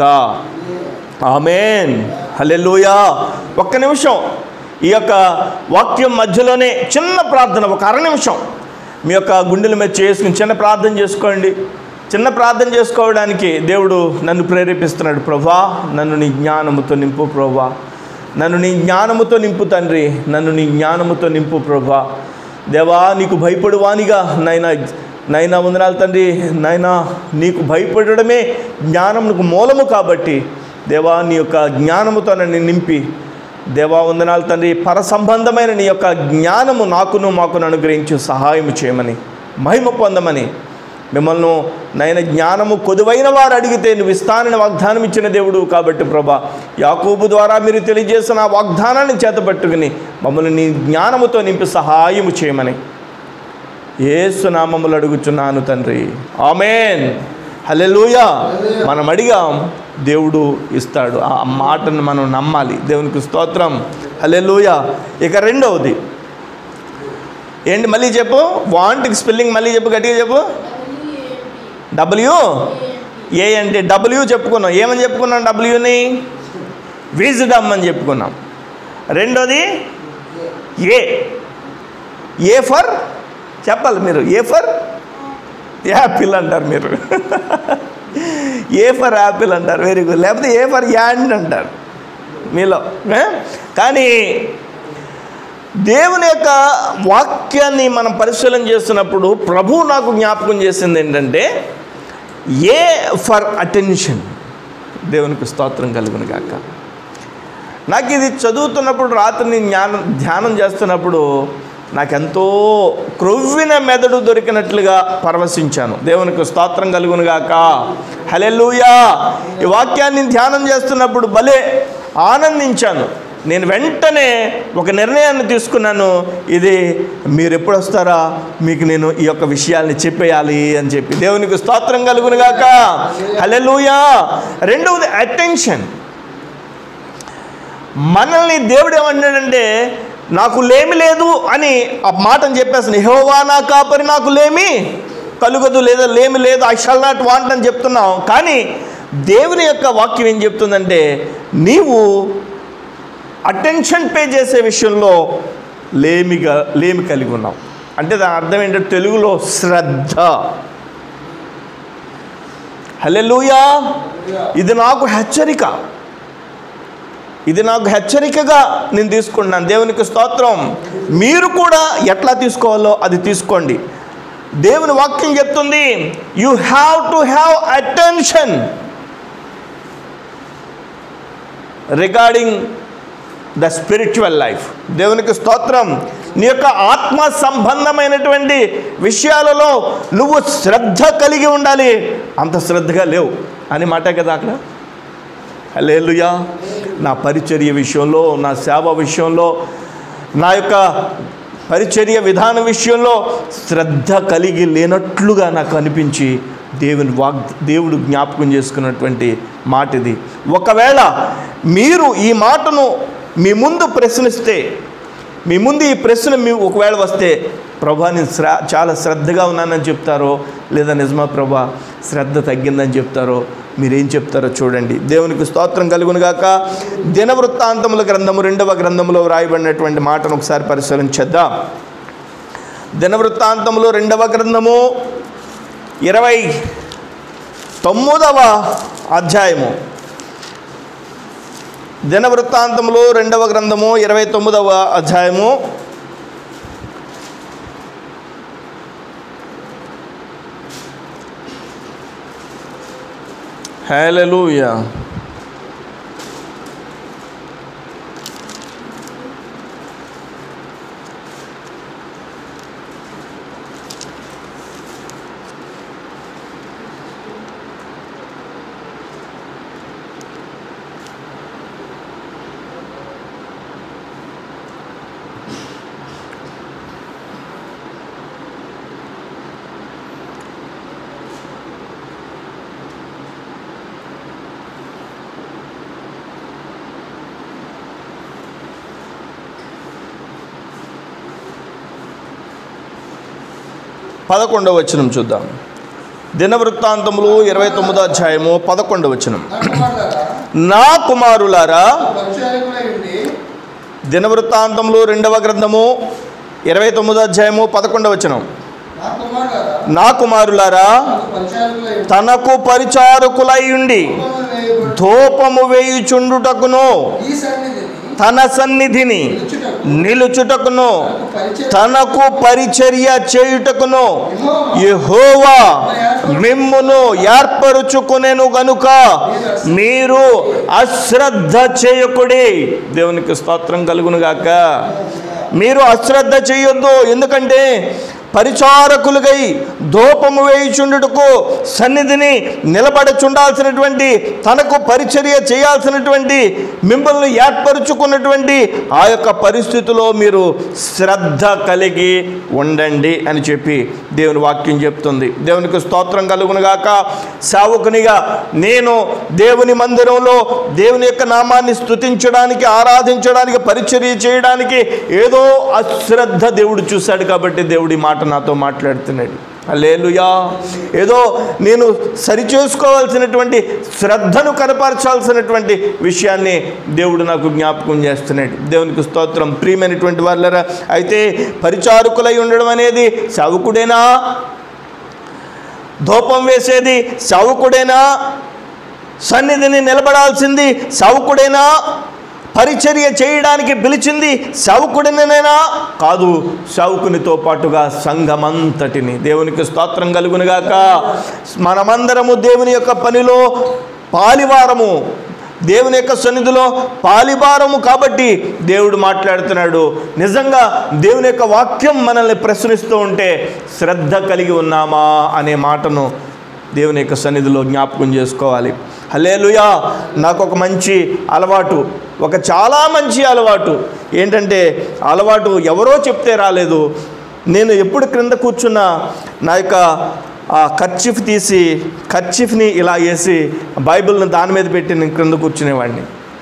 S1: ఆమెన్ హల్లెలూయా ఒక్క నిమిషం ఈ యొక్క వాక్యం మధ్యలోనే చిన్న ప్రార్థన ఒక అర నిమిషం మీ యొక్క గుండెల మీద చేసుకుని చిన్న ప్రార్థన చేసుకోండి చిన్న ప్రార్థన చేసుకోవడానికి దేవుడు నన్ను ప్రేరేపిస్తున్నాడు ప్రభా నన్ను నీ జ్ఞానముతో నింపు ప్రభా నన్ను నీ జ్ఞానముతో నింపు తండ్రి నన్ను నీ జ్ఞానముతో నింపు ప్రభా దేవా నీకు భయపడువానిగా నైనా నైనా వందనాలు తండ్రి నైనా నీకు భయపడడమే జ్ఞానమునకు మూలము కాబట్టి దేవా నీ యొక్క జ్ఞానముతో నన్ను నింపి దేవా వందనాలు తండ్రి పర సంబంధమైన నీ యొక్క జ్ఞానము నాకును మాకును అనుగ్రహించి సహాయం చేయమని మహిమ పొందమని మిమ్మల్ని నైన జ్ఞానము కొదువైన వారు అడిగితే నువ్వు ఇస్తానని వాగ్దానం ఇచ్చిన దేవుడు కాబట్టి ప్రభా యాకూబు ద్వారా మీరు తెలియజేసిన ఆ వాగ్దానాన్ని చేతపట్టుకుని మమ్మల్ని నీ జ్ఞానముతో నింపి సహాయము చేయమని ఏసునామములు అడుగుచున్నాను తండ్రి ఆమెన్ హల్లెలూయా మనం అడిగాం దేవుడు ఇస్తాడు ఆ మాటను మనం నమ్మాలి దేవునికి స్తోత్రం హల్లెలూయా ఇక రెండవది ఏంటి మళ్ళీ చెప్పు వాంట్కి స్పెల్లింగ్ మళ్ళీ చెప్పు గట్టిగా చెప్పు డబ్ల్యూ ఏ అంటే డబ్ల్యూ చెప్పుకున్నాం ఏమని చెప్పుకున్నాం డబ్ల్యూని విజ్డమ్ అని చెప్పుకున్నాం రెండోది ఏ ఏ ఫర్ చెప్పాలి మీరు ఏ ఫర్ యాపిల్ అంటారు మీరు ఏ ఫర్ యాపిల్ అంటారు వెరీ గుడ్ లేకపోతే ఏ ఫర్ యాండ్ అంటారు మీలో ఏ? కానీ దేవుని యొక్క వాక్యాన్ని మనం పరిశీలన చేస్తున్నప్పుడు ప్రభు నాకు జ్ఞాపకం చేసింది ఏంటంటే ఏ ఫర్ అటెన్షన్ దేవునికి స్తోత్రం కలుగును గాక నాకు ఇది చదువుతున్నప్పుడు రాత్రి నేను జ్ఞానం ధ్యానం చేస్తున్నప్పుడు నాకెంతో క్రొవ్విన మెదడు దొరికినట్లుగా పరవశించాను దేవునికి స్తోత్రం కలుగును గాక హలెలుయా ఈ వాక్యాన్ని ధ్యానం చేస్తున్నప్పుడు భలే ఆనందించాను నేను వెంటనే ఒక నిర్ణయాన్ని తీసుకున్నాను ఇది మీరు ఎప్పుడు వస్తారా మీకు నేను ఈ యొక్క విషయాల్ని చెప్పేయాలి అని చెప్పి దేవునికి స్తోత్రం కలుగును గాక హలెలుయా రెండవది అటెన్షన్ మనల్ని దేవుడు ఏమన్నాడంటే నాకు లేమి లేదు అని ఆ మాటను చెప్పేస్తాను యెహోవా నా కాపరి నాకు లేమి కలుగదు లేదా లేమి లేదు ఐ షల్ నాట్ వాంట్ అని చెప్తున్నాం కానీ దేవుని యొక్క వాక్యం ఏం చెప్తుందంటే నీవు అటెన్షన్ పే చేసే విషయంలో లేమిగా లేమి కలిగి ఉన్నావు అంటే దాని అర్థం ఏంటంటే తెలుగులో శ్రద్ధ హలెలూయా ఇది నాకు హెచ్చరిక ఇది నాకు హెచ్చరికగా నేను తీసుకున్నాను దేవునికి స్తోత్రం మీరు కూడా ఎట్లా తీసుకోవాలో అది తీసుకోండి దేవుని వాక్యం చెప్తుంది you have to have attention regarding the spiritual life దేవునికి స్తోత్రం నీ యొక్క ఆత్మ సంబంధమైనటువంటి విషయాలలో నువ్వు శ్రద్ధ కలిగి ఉండాలి అంత శ్రద్ధగా లేవు అని మాట కదా అక్కడ హలేలుయా నా పరిచర్య విషయంలో నా సేవ విషయంలో నా యొక్క పరిచర్య విధాన విషయంలో శ్రద్ధ కలిగి లేనట్లుగా నాకు అనిపించి దేవుని వాగ్ దేవుడు జ్ఞాపకం చేసుకున్నటువంటి మాట ఇది ఒకవేళ మీరు ఈ మాటను మీ ముందు ప్రశ్నిస్తే మీ ముందు ఈ ప్రశ్న మీ ఒకవేళ వస్తే ప్రభా నేను శ్ర చాలా శ్రద్ధగా ఉన్నానని చెప్తారో లేదా నిజమా ప్రభా శ్రద్ధ తగ్గిందని చెప్తారో మీరేం చెప్తారో చూడండి దేవునికి స్తోత్రం కలుగును గాక దినవృత్తాంతముల గ్రంథము రెండవ గ్రంథంలో వ్రాయబడినటువంటి మాటను ఒకసారి పరిశీలించేద్దాం దినవృత్తాంతములు రెండవ గ్రంథము ఇరవై తొమ్మిదవ అధ్యాయము దినవృత్తాంతములు రెండవ గ్రంథము ఇరవై తొమ్మిదవ అధ్యాయము హల్లెలూయా పదకొండవ వచనం చూద్దాం దినవృత్తాంతములు ఇరవై తొమ్మిదో అధ్యాయము పదకొండవ వచనం
S2: నా కుమారులారా,
S1: నా కుమారులారా
S2: పరిచారకులై ఉండి
S1: దినవృత్తాంతములు రెండవ గ్రంథము ఇరవై తొమ్మిదో అధ్యాయము పదకొండవ వచనం
S2: నా కుమారులారా,
S1: నా కుమారులారా
S2: నాకు పరిచారకులై ఉండి
S1: తనకు పరిచారకులై ఉండి
S2: ధూపములు వేయబడు.
S1: ధూపము వేయుచుండుటకును
S2: ఈ సన్నిధిని
S1: తన సన్నిధిని
S2: నిలుచుటకు
S1: నిలుచుటకును
S2: నాకు పరిచయ
S1: తనకు పరిచర్య చేయుటకును
S2: యెహోవా
S1: యెహోవా మిమ్మును ఏర్పరుచుకునేను గనుక మీరు అశ్రద్ధ చేయకుడి దేవునికి స్తోత్రం కలుగును గాక మీరు అశ్రద్ధ చేయొద్దు ఎందుకంటే పరిచారకులుగై ధూపము వేయుచుండుటకు సన్నిధిని నిలబడచుండాల్సినటువంటి తనకు పరిచర్య చేయాల్సినటువంటి మిమ్మల్ని ఏర్పరుచుకున్నటువంటి ఆ యొక్క పరిస్థితిలో మీరు శ్రద్ధ కలిగి ఉండండి అని చెప్పి దేవుని వాక్యం చెప్తుంది దేవునికి స్తోత్రం కలుగునుగాక సేవకునిగా నేను దేవుని మందిరంలో దేవుని యొక్క నామాన్ని స్తుతించడానికి ఆరాధించడానికి పరిచర్య చేయడానికి ఏదో అశ్రద్ధ దేవుడు చూశాడు కాబట్టి దేవుడి మాట నాతో మాట్లాడుతున్నాడు అలేలుయా ఏదో నేను సరిచేసుకోవాల్సినటువంటి శ్రద్ధను కనపరచాల్సినటువంటి విషయాన్ని దేవుడు నాకు జ్ఞాపకం చేస్తున్నాడు దేవునికి స్తోత్రం ప్రియమైనటువంటి వాళ్ళరా అయితే పరిచారకులై ఉండడం అనేది సవుకుడేనా ధూపం వేసేది సవుకుడేనా సన్నిధిని నిలబడాల్సింది సవుకుడేనా పరిచర్య చేయడానికి పిలిచింది సౌకుడినైనా కాదు సౌకునితో పాటుగా సంఘమంతటిని దేవునికి స్తోత్రం కలుగునుగాక మనమందరము దేవుని యొక్క పనిలో పాలివారము దేవుని యొక్క సన్నిధిలో పాలిభారము కాబట్టి దేవుడు మాట్లాడుతున్నాడు నిజంగా దేవుని యొక్క వాక్యం మనల్ని ప్రశ్నిస్తూ ఉంటే శ్రద్ధ కలిగి ఉన్నామా అనే మాటను దేవుని యొక్క సన్నిధిలో జ్ఞాపకం చేసుకోవాలి హలేలుయా నాకు ఒక మంచి అలవాటు ఒక చాలా మంచి అలవాటు ఏంటంటే అలవాటు ఎవరో చెప్తే రాలేదు నేను ఎప్పుడు క్రింద కూర్చున్నా నా యొక్క ఆ కర్చీఫ్ తీసి కర్చీఫ్ని ఇలా వేసి బైబిల్ని దాని మీద పెట్టి నేను క్రింద కూర్చునేవాడిని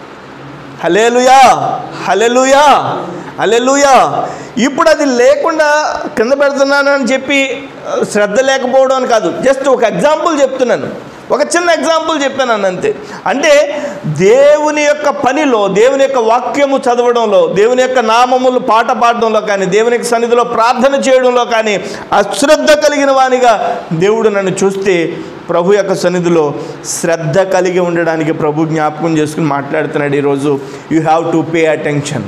S1: హలేలుయా హలెలుయా హలెలుయా ఇప్పుడు అది లేకుండా కింద పెడుతున్నాను అని చెప్పి ఆ, శ్రద్ధ లేకపోవడం అని కాదు జస్ట్ ఒక ఎగ్జాంపుల్ చెప్తున్నాను ఒక చిన్న ఎగ్జాంపుల్ చెప్పాను అంతే అంటే దేవుని యొక్క పనిలో దేవుని యొక్క వాక్యము చదవడంలో దేవుని యొక్క నామములు పాట పాడడంలో కానీ దేవుని యొక్క సన్నిధిలో ప్రార్థన చేయడంలో కానీ అశ్రద్ధ కలిగిన వానిగా దేవుడు నన్ను చూస్తే ప్రభు యొక్క సన్నిధిలో శ్రద్ధ కలిగి ఉండడానికి ప్రభు జ్ఞాపకం చేసుకుని మాట్లాడుతున్నాడు ఈరోజు you have to pay attention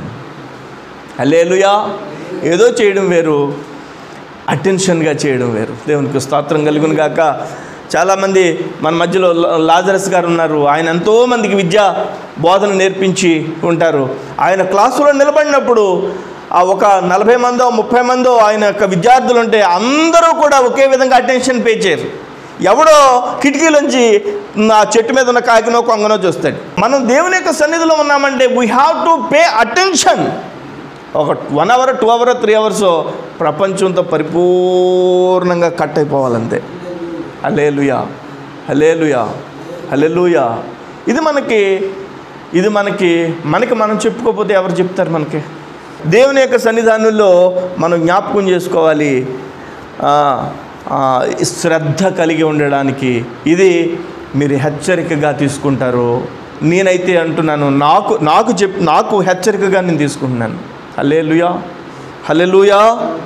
S1: అలేలుయా ఏదో చేయడం వేరు అటెన్షన్గా చేయడం వేరు దేవునికి స్తోత్రం కలుగును గాక చాలామంది మన మధ్యలో లా- లాజరస్ గారు ఉన్నారు ఆయన ఎంతో మందికి విద్య బోధన నేర్పించి ఉంటారు ఆయన క్లాసులో నిలబడినప్పుడు ఆ ఒక నలభై మందో ముప్పై మందో ఆయన యొక్క విద్యార్థులు ఉంటే అందరూ కూడా ఒకే విధంగా అటెన్షన్ పే చేయరు ఎవడో కిటికీలోంచి నా చెట్టు మీద ఉన్న కాకినో కొంగనో చూస్తాడు మనం దేవుని యొక్క సన్నిధిలో ఉన్నామంటే we have to pay attention ఒక one hour two hour three hours ప్రపంచంతో పరిపూర్ణంగా కట్ అయిపోవాలంతే హలేలుయా హలేలుయా హలేలుయా ఇది మనకి ఇది మనకి మనకి మనం చెప్పుకోకపోతే ఎవరు చెప్తారు మనకి దేవుని యొక్క సన్నిధానంలో మనం జ్ఞాపకం చేసుకోవాలి ఆ, ఆ, శ్రద్ధ కలిగి ఉండడానికి ఇది మీరు హెచ్చరికగా తీసుకుంటారో నేనైతే అంటున్నాను నాకు నాకు చెప్ నాకు హెచ్చరికగా నేను తీసుకుంటున్నాను హలే లుయా హలే లుయా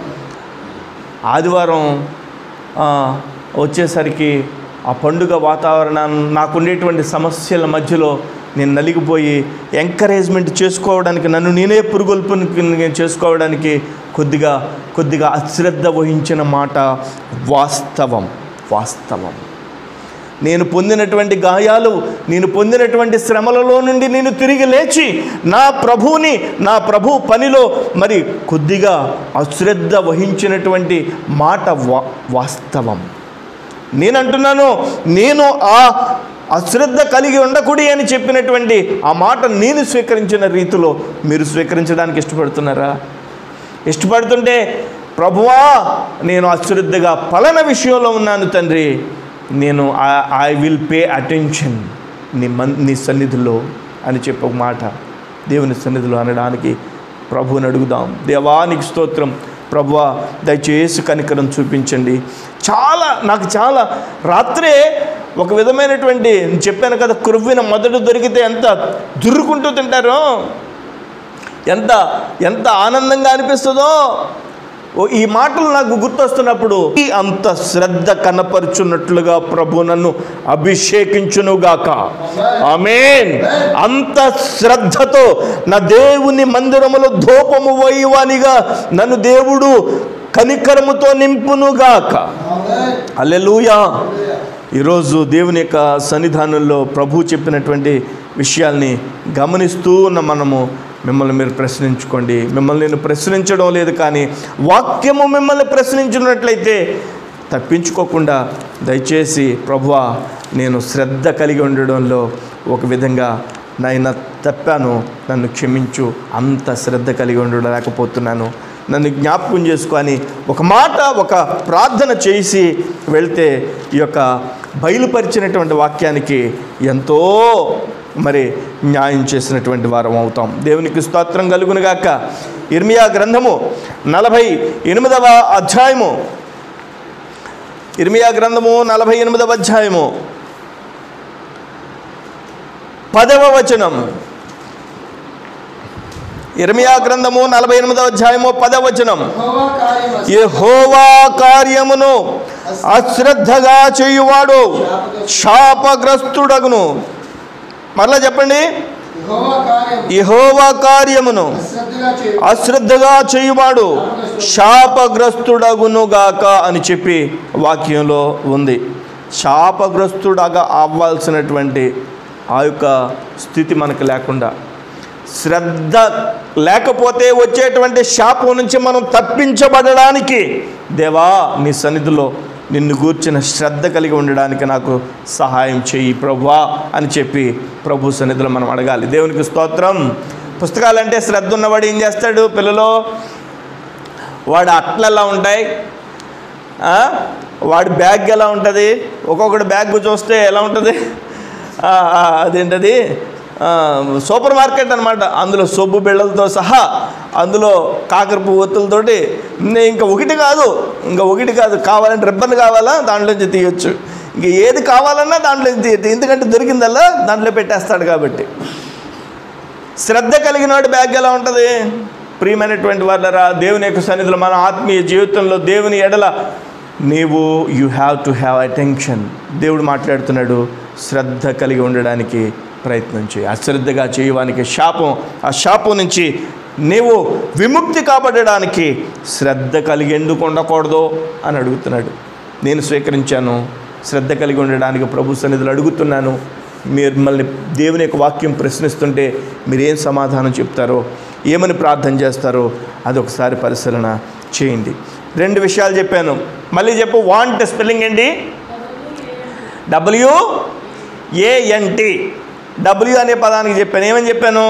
S1: ఆదివారం ఆ, వచ్చేసరికి ఆ పండుగ వాతావరణం నాకుండేటువంటి సమస్యల మధ్యలో నేను నలిగిపోయి ఎంకరేజ్మెంట్ చేసుకోవడానికి నన్ను నేనే పురుగొల్పుని చేసుకోవడానికి కొద్దిగా కొద్దిగా అశ్రద్ధ వహించిన మాట వాస్తవం వాస్తవం నేను పొందినటువంటి గాయాలు నేను పొందినటువంటి శ్రమలలో నుండి నేను తిరిగి లేచి నా ప్రభువుని నా ప్రభు పనిలో మరి కొద్దిగా అశ్రద్ధ వహించినటువంటి మాట వా వాస్తవం నేను అంటున్నాను నేను ఆ అశ్రద్ధ కలిగి ఉండకూడి అని చెప్పినటువంటి ఆ మాట నేను స్వీకరించిన రీతిలో మీరు స్వీకరించడానికి ఇష్టపడుతున్నారా ఇష్టపడుతుంటే ప్రభువా నేను అశ్రద్ధగా పలాన విషయంలో ఉన్నాను తండ్రి నేను ఐ విల్ పే అటెన్షన్ నీ మన్ నీ సన్నిధిలో అని చెప్పి ఒక మాట దేవుని సన్నిధిలో అనడానికి ప్రభువుని అడుగుదాం దేవానికి స్తోత్రం ప్రభువా దయచేసి కనికరం చూపించండి చాలా నాకు చాలా రాత్రే ఒక విధమైనటువంటి చెప్పాను కదా కురువిన మొదట దొరికితే ఎంత దుర్రుకుంటూ తింటారో ఎంత ఎంత ఆనందంగా అనిపిస్తుందో ఓ ఈ మాటలు నాకు గుర్తొస్తున్నప్పుడు ఈ అంత శ్రద్ధ కనపరుచున్నట్లుగా ప్రభు నన్ను అభిషేకించునుగాక ఆమేన్ అంత శ్రద్ధతో నా దేవుని మందిరములో ధూపము వైవానిగా నన్ను దేవుడు కనికరముతో నింపునుగాక
S2: ఆమేన్.
S1: అల్లెలూయా ఈరోజు దేవుని యొక్క సన్నిధానంలో ప్రభు చెప్పినటువంటి విషయాల్ని గమనిస్తూ ఉన్న మనము మిమ్మల్ని మీరు ప్రశ్నించుకోండి మిమ్మల్ని నేను ప్రశ్నించడం లేదు కానీ వాక్యము మిమ్మల్ని ప్రశ్నించినట్లయితే తప్పించుకోకుండా దయచేసి ప్రభువా నేను శ్రద్ధ కలిగి ఉండడంలో ఒక విధంగా నాయన తప్పాను నన్ను క్షమించు అంత శ్రద్ధ కలిగి ఉండలేకపోతున్నాను నన్ను జ్ఞాపకం చేసుకొని ఒక మాట ఒక ప్రార్థన చేసి వెళ్తే ఈ యొక్క బయలుపరిచినటువంటి వాక్యానికి ఎంతో మరి న్యాయం చేసినటువంటి వారం అవుతాం దేవునికి స్తోత్రం కలుగునుగాక ఇర్మియా గ్రంథము నలభై ఎనిమిదవ అధ్యాయము ఇర్మియా గ్రంథము నలభై ఎనిమిదవ అధ్యాయము పదవ వచనం ఇర్మియా గ్రంథము నలభై ఎనిమిదవ అధ్యాయము పదవ వచనం
S2: యెహోవా కార్యము
S1: యెహోవా కార్యమును అశ్రద్ధగా చేయువాడు శాపగ్రస్తుడగును మరలా చెప్పండి
S2: యెహోవా కార్యము
S1: యెహోవా కార్యమును
S2: అశ్రద్ధగా చేయు
S1: అశ్రద్ధగా చేయువాడు శాపగ్రస్తుడగునుగాక అని చెప్పి వాక్యంలో ఉంది శాపగ్రస్తుడగా అవ్వాల్సినటువంటి ఆ యొక్క స్థితి మనకు లేకుండా శ్రద్ధ లేకపోతే వచ్చేటువంటి శాపం నుంచి మనం తప్పించబడడానికి దేవా నీ సన్నిధిలో నిన్ను గూర్చిన శ్రద్ధ కలిగి ఉండడానికి నాకు సహాయం చెయ్యి ప్రభువా అని చెప్పి ప్రభు సన్నిధిలో మనం అడగాలి దేవునికి స్తోత్రం పుస్తకాలంటే శ్రద్ధ ఉన్నవాడు ఏం చేస్తాడు పిల్లలు వాడు అట్లు ఎలా ఉంటాయి ఆ? వాడి బ్యాగ్ ఎలా ఉంటుంది ఒక్కొక్కటి బ్యాగ్ చూస్తే ఎలా ఉంటుంది ఆ, ఆ, అదేంటది ఆ, సూపర్ మార్కెట్ అనమాట అందులో సొబ్బు బిళ్ళలతో సహా అందులో కాకరపు ఒత్తులతోటి నే- ఇంకా ఒకటి కాదు ఇంకా ఒకటి కాదు కావాలంటే రిబ్బన్ కావాలా దాంట్లోంచి తీయొచ్చు ఇంక ఏది కావాలన్నా దాంట్లోంచి తీయచ్చు ఎందుకంటే దొరికిందల్లా దాంట్లో పెట్టేస్తాడు కాబట్టి శ్రద్ధ కలిగిన వాడి బ్యాగ్ ఎలా ఉంటుంది ప్రియమైనటువంటి వాళ్ళరా దేవుని యొక్క సన్నిధిలో మన ఆత్మీయ జీవితంలో దేవుని ఎడల నీవు you have to have attention దేవుడు మాట్లాడుతున్నాడు శ్రద్ధ కలిగి ఉండడానికి ప్రయత్నం చేయి అశ్రద్ధగా చేయడానికి శాపం ఆ శాపం నుంచి నీవు విముక్తి కాబడడానికి శ్రద్ధ కలిగి ఎందుకు ఉండకూడదు అని అడుగుతున్నాడు నేను స్వీకరించాను శ్రద్ధ కలిగి ఉండడానికి ప్రభు సన్నిధిలో అడుగుతున్నాను మీరు మిమ్మల్ని దేవుని యొక్క వాక్యం ప్రశ్నిస్తుంటే మీరు ఏం సమాధానం చెప్తారో ఏమని ప్రార్థన చేస్తారో అది ఒకసారి పరిశీలన చేయండి రెండు విషయాలు చెప్పాను మళ్ళీ చెప్పు వాంట్ స్పెల్లింగ్ ఏంటి డబ్ల్యూ ఏఎన్టి డబ్ల్యూ అనే పదానికి చెప్పాను ఏమని చెప్పాను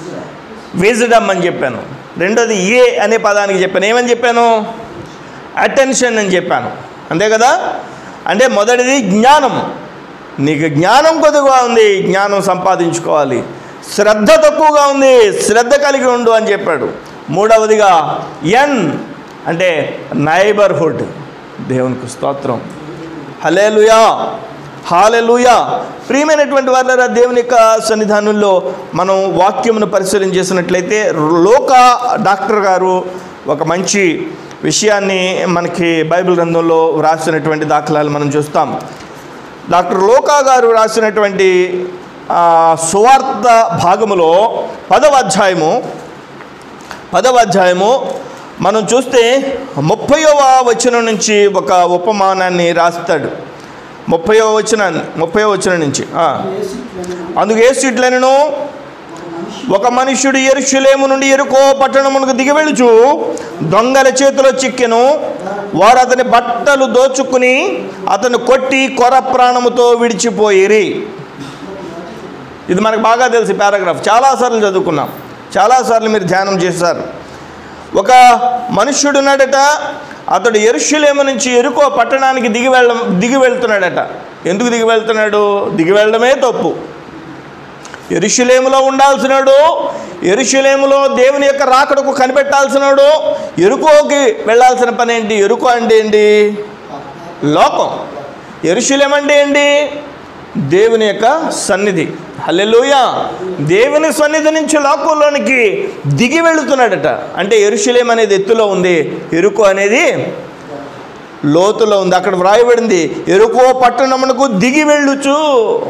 S1: విజడమ్ అని చెప్పాను రెండోది ఏ అనే పదానికి చెప్పాను ఏమని చెప్పాను అటెన్షన్ అని చెప్పాను అంతే కదా అంటే మొదటిది జ్ఞానం నీకు జ్ఞానం కొద్దిగా ఉంది జ్ఞానం సంపాదించుకోవాలి శ్రద్ధ తక్కువగా ఉంది శ్రద్ధ కలిగి ఉండు అని చెప్పాడు మూడవదిగా ఎన్ అంటే నైబర్హుడ్ దేవునికి స్తోత్రం హలేలుయా హాలెలుయా ప్రియమైనటువంటి వాళ్ళ దేవుని యొక్క సన్నిధానంలో మనం వాక్యమును పరిశీలన చేసినట్లయితే లోక డాక్టర్ గారు ఒక మంచి విషయాన్ని మనకి బైబిల్ గ్రంథంలో వ్రాసినటువంటి దాఖలాలు మనం చూస్తాం డాక్టర్ లోకా గారు రాసినటువంటి ఆ, సువార్త భాగములో పదవ అధ్యాయము పదవ అధ్యాయము మనం చూస్తే ముప్పైవ వచనం నుంచి ఒక ఉపమానాన్ని రాస్తాడు ముప్పైవ వచనాన్ని ముప్పైవ వచనం నుంచి ఆ. అందుకు ఏ సీట్లను ఒక మనుష్యుడు ఎరుషులేము నుండి ఎరుకో పట్టణమునకు దిగి వెళుచు దొంగల చేతిలో చిక్కెను వారు అతని బట్టలు దోచుకుని అతను కొట్టి కొర ప్రాణముతో విడిచిపోయిరి ఇది మనకు బాగా తెలుసు పారాగ్రాఫ్ చాలాసార్లు చదువుకున్నాం చాలాసార్లు మీరు ధ్యానం చేశారు ఒక మనుష్యుడు ఉన్నాడట అతడు ఎరుషులేము నుంచి ఎరుకో పట్టణానికి దిగి వెళ్ళ దిగి వెళ్తున్నాడట ఎందుకు దిగి వెళ్తున్నాడు దిగి వెళ్ళడమే తప్పు ఎరుషులేములో ఉండాల్సినాడు ఎరుషులేములో దేవుని యొక్క రాకడకు కనిపెట్టాల్సినాడు ఎరుకోకి వెళ్ళాల్సిన పని ఏంటి ఎరుకో అంటే ఏంటి లోకం ఎరుషులేం అంటే ఏంటి దేవుని యొక్క సన్నిధి హల్లెలూయ దేవుని సన్నిధి నుంచి లోకంలోనికి దిగి వెళుతున్నాడట అంటే ఎరుషులేం అనేది ఎత్తులో ఉంది ఎరుకు అనేది లోతులో ఉంది అక్కడ వ్రాయబడింది ఎరుకో పట్టణమునకు దిగి వెళ్ళుచు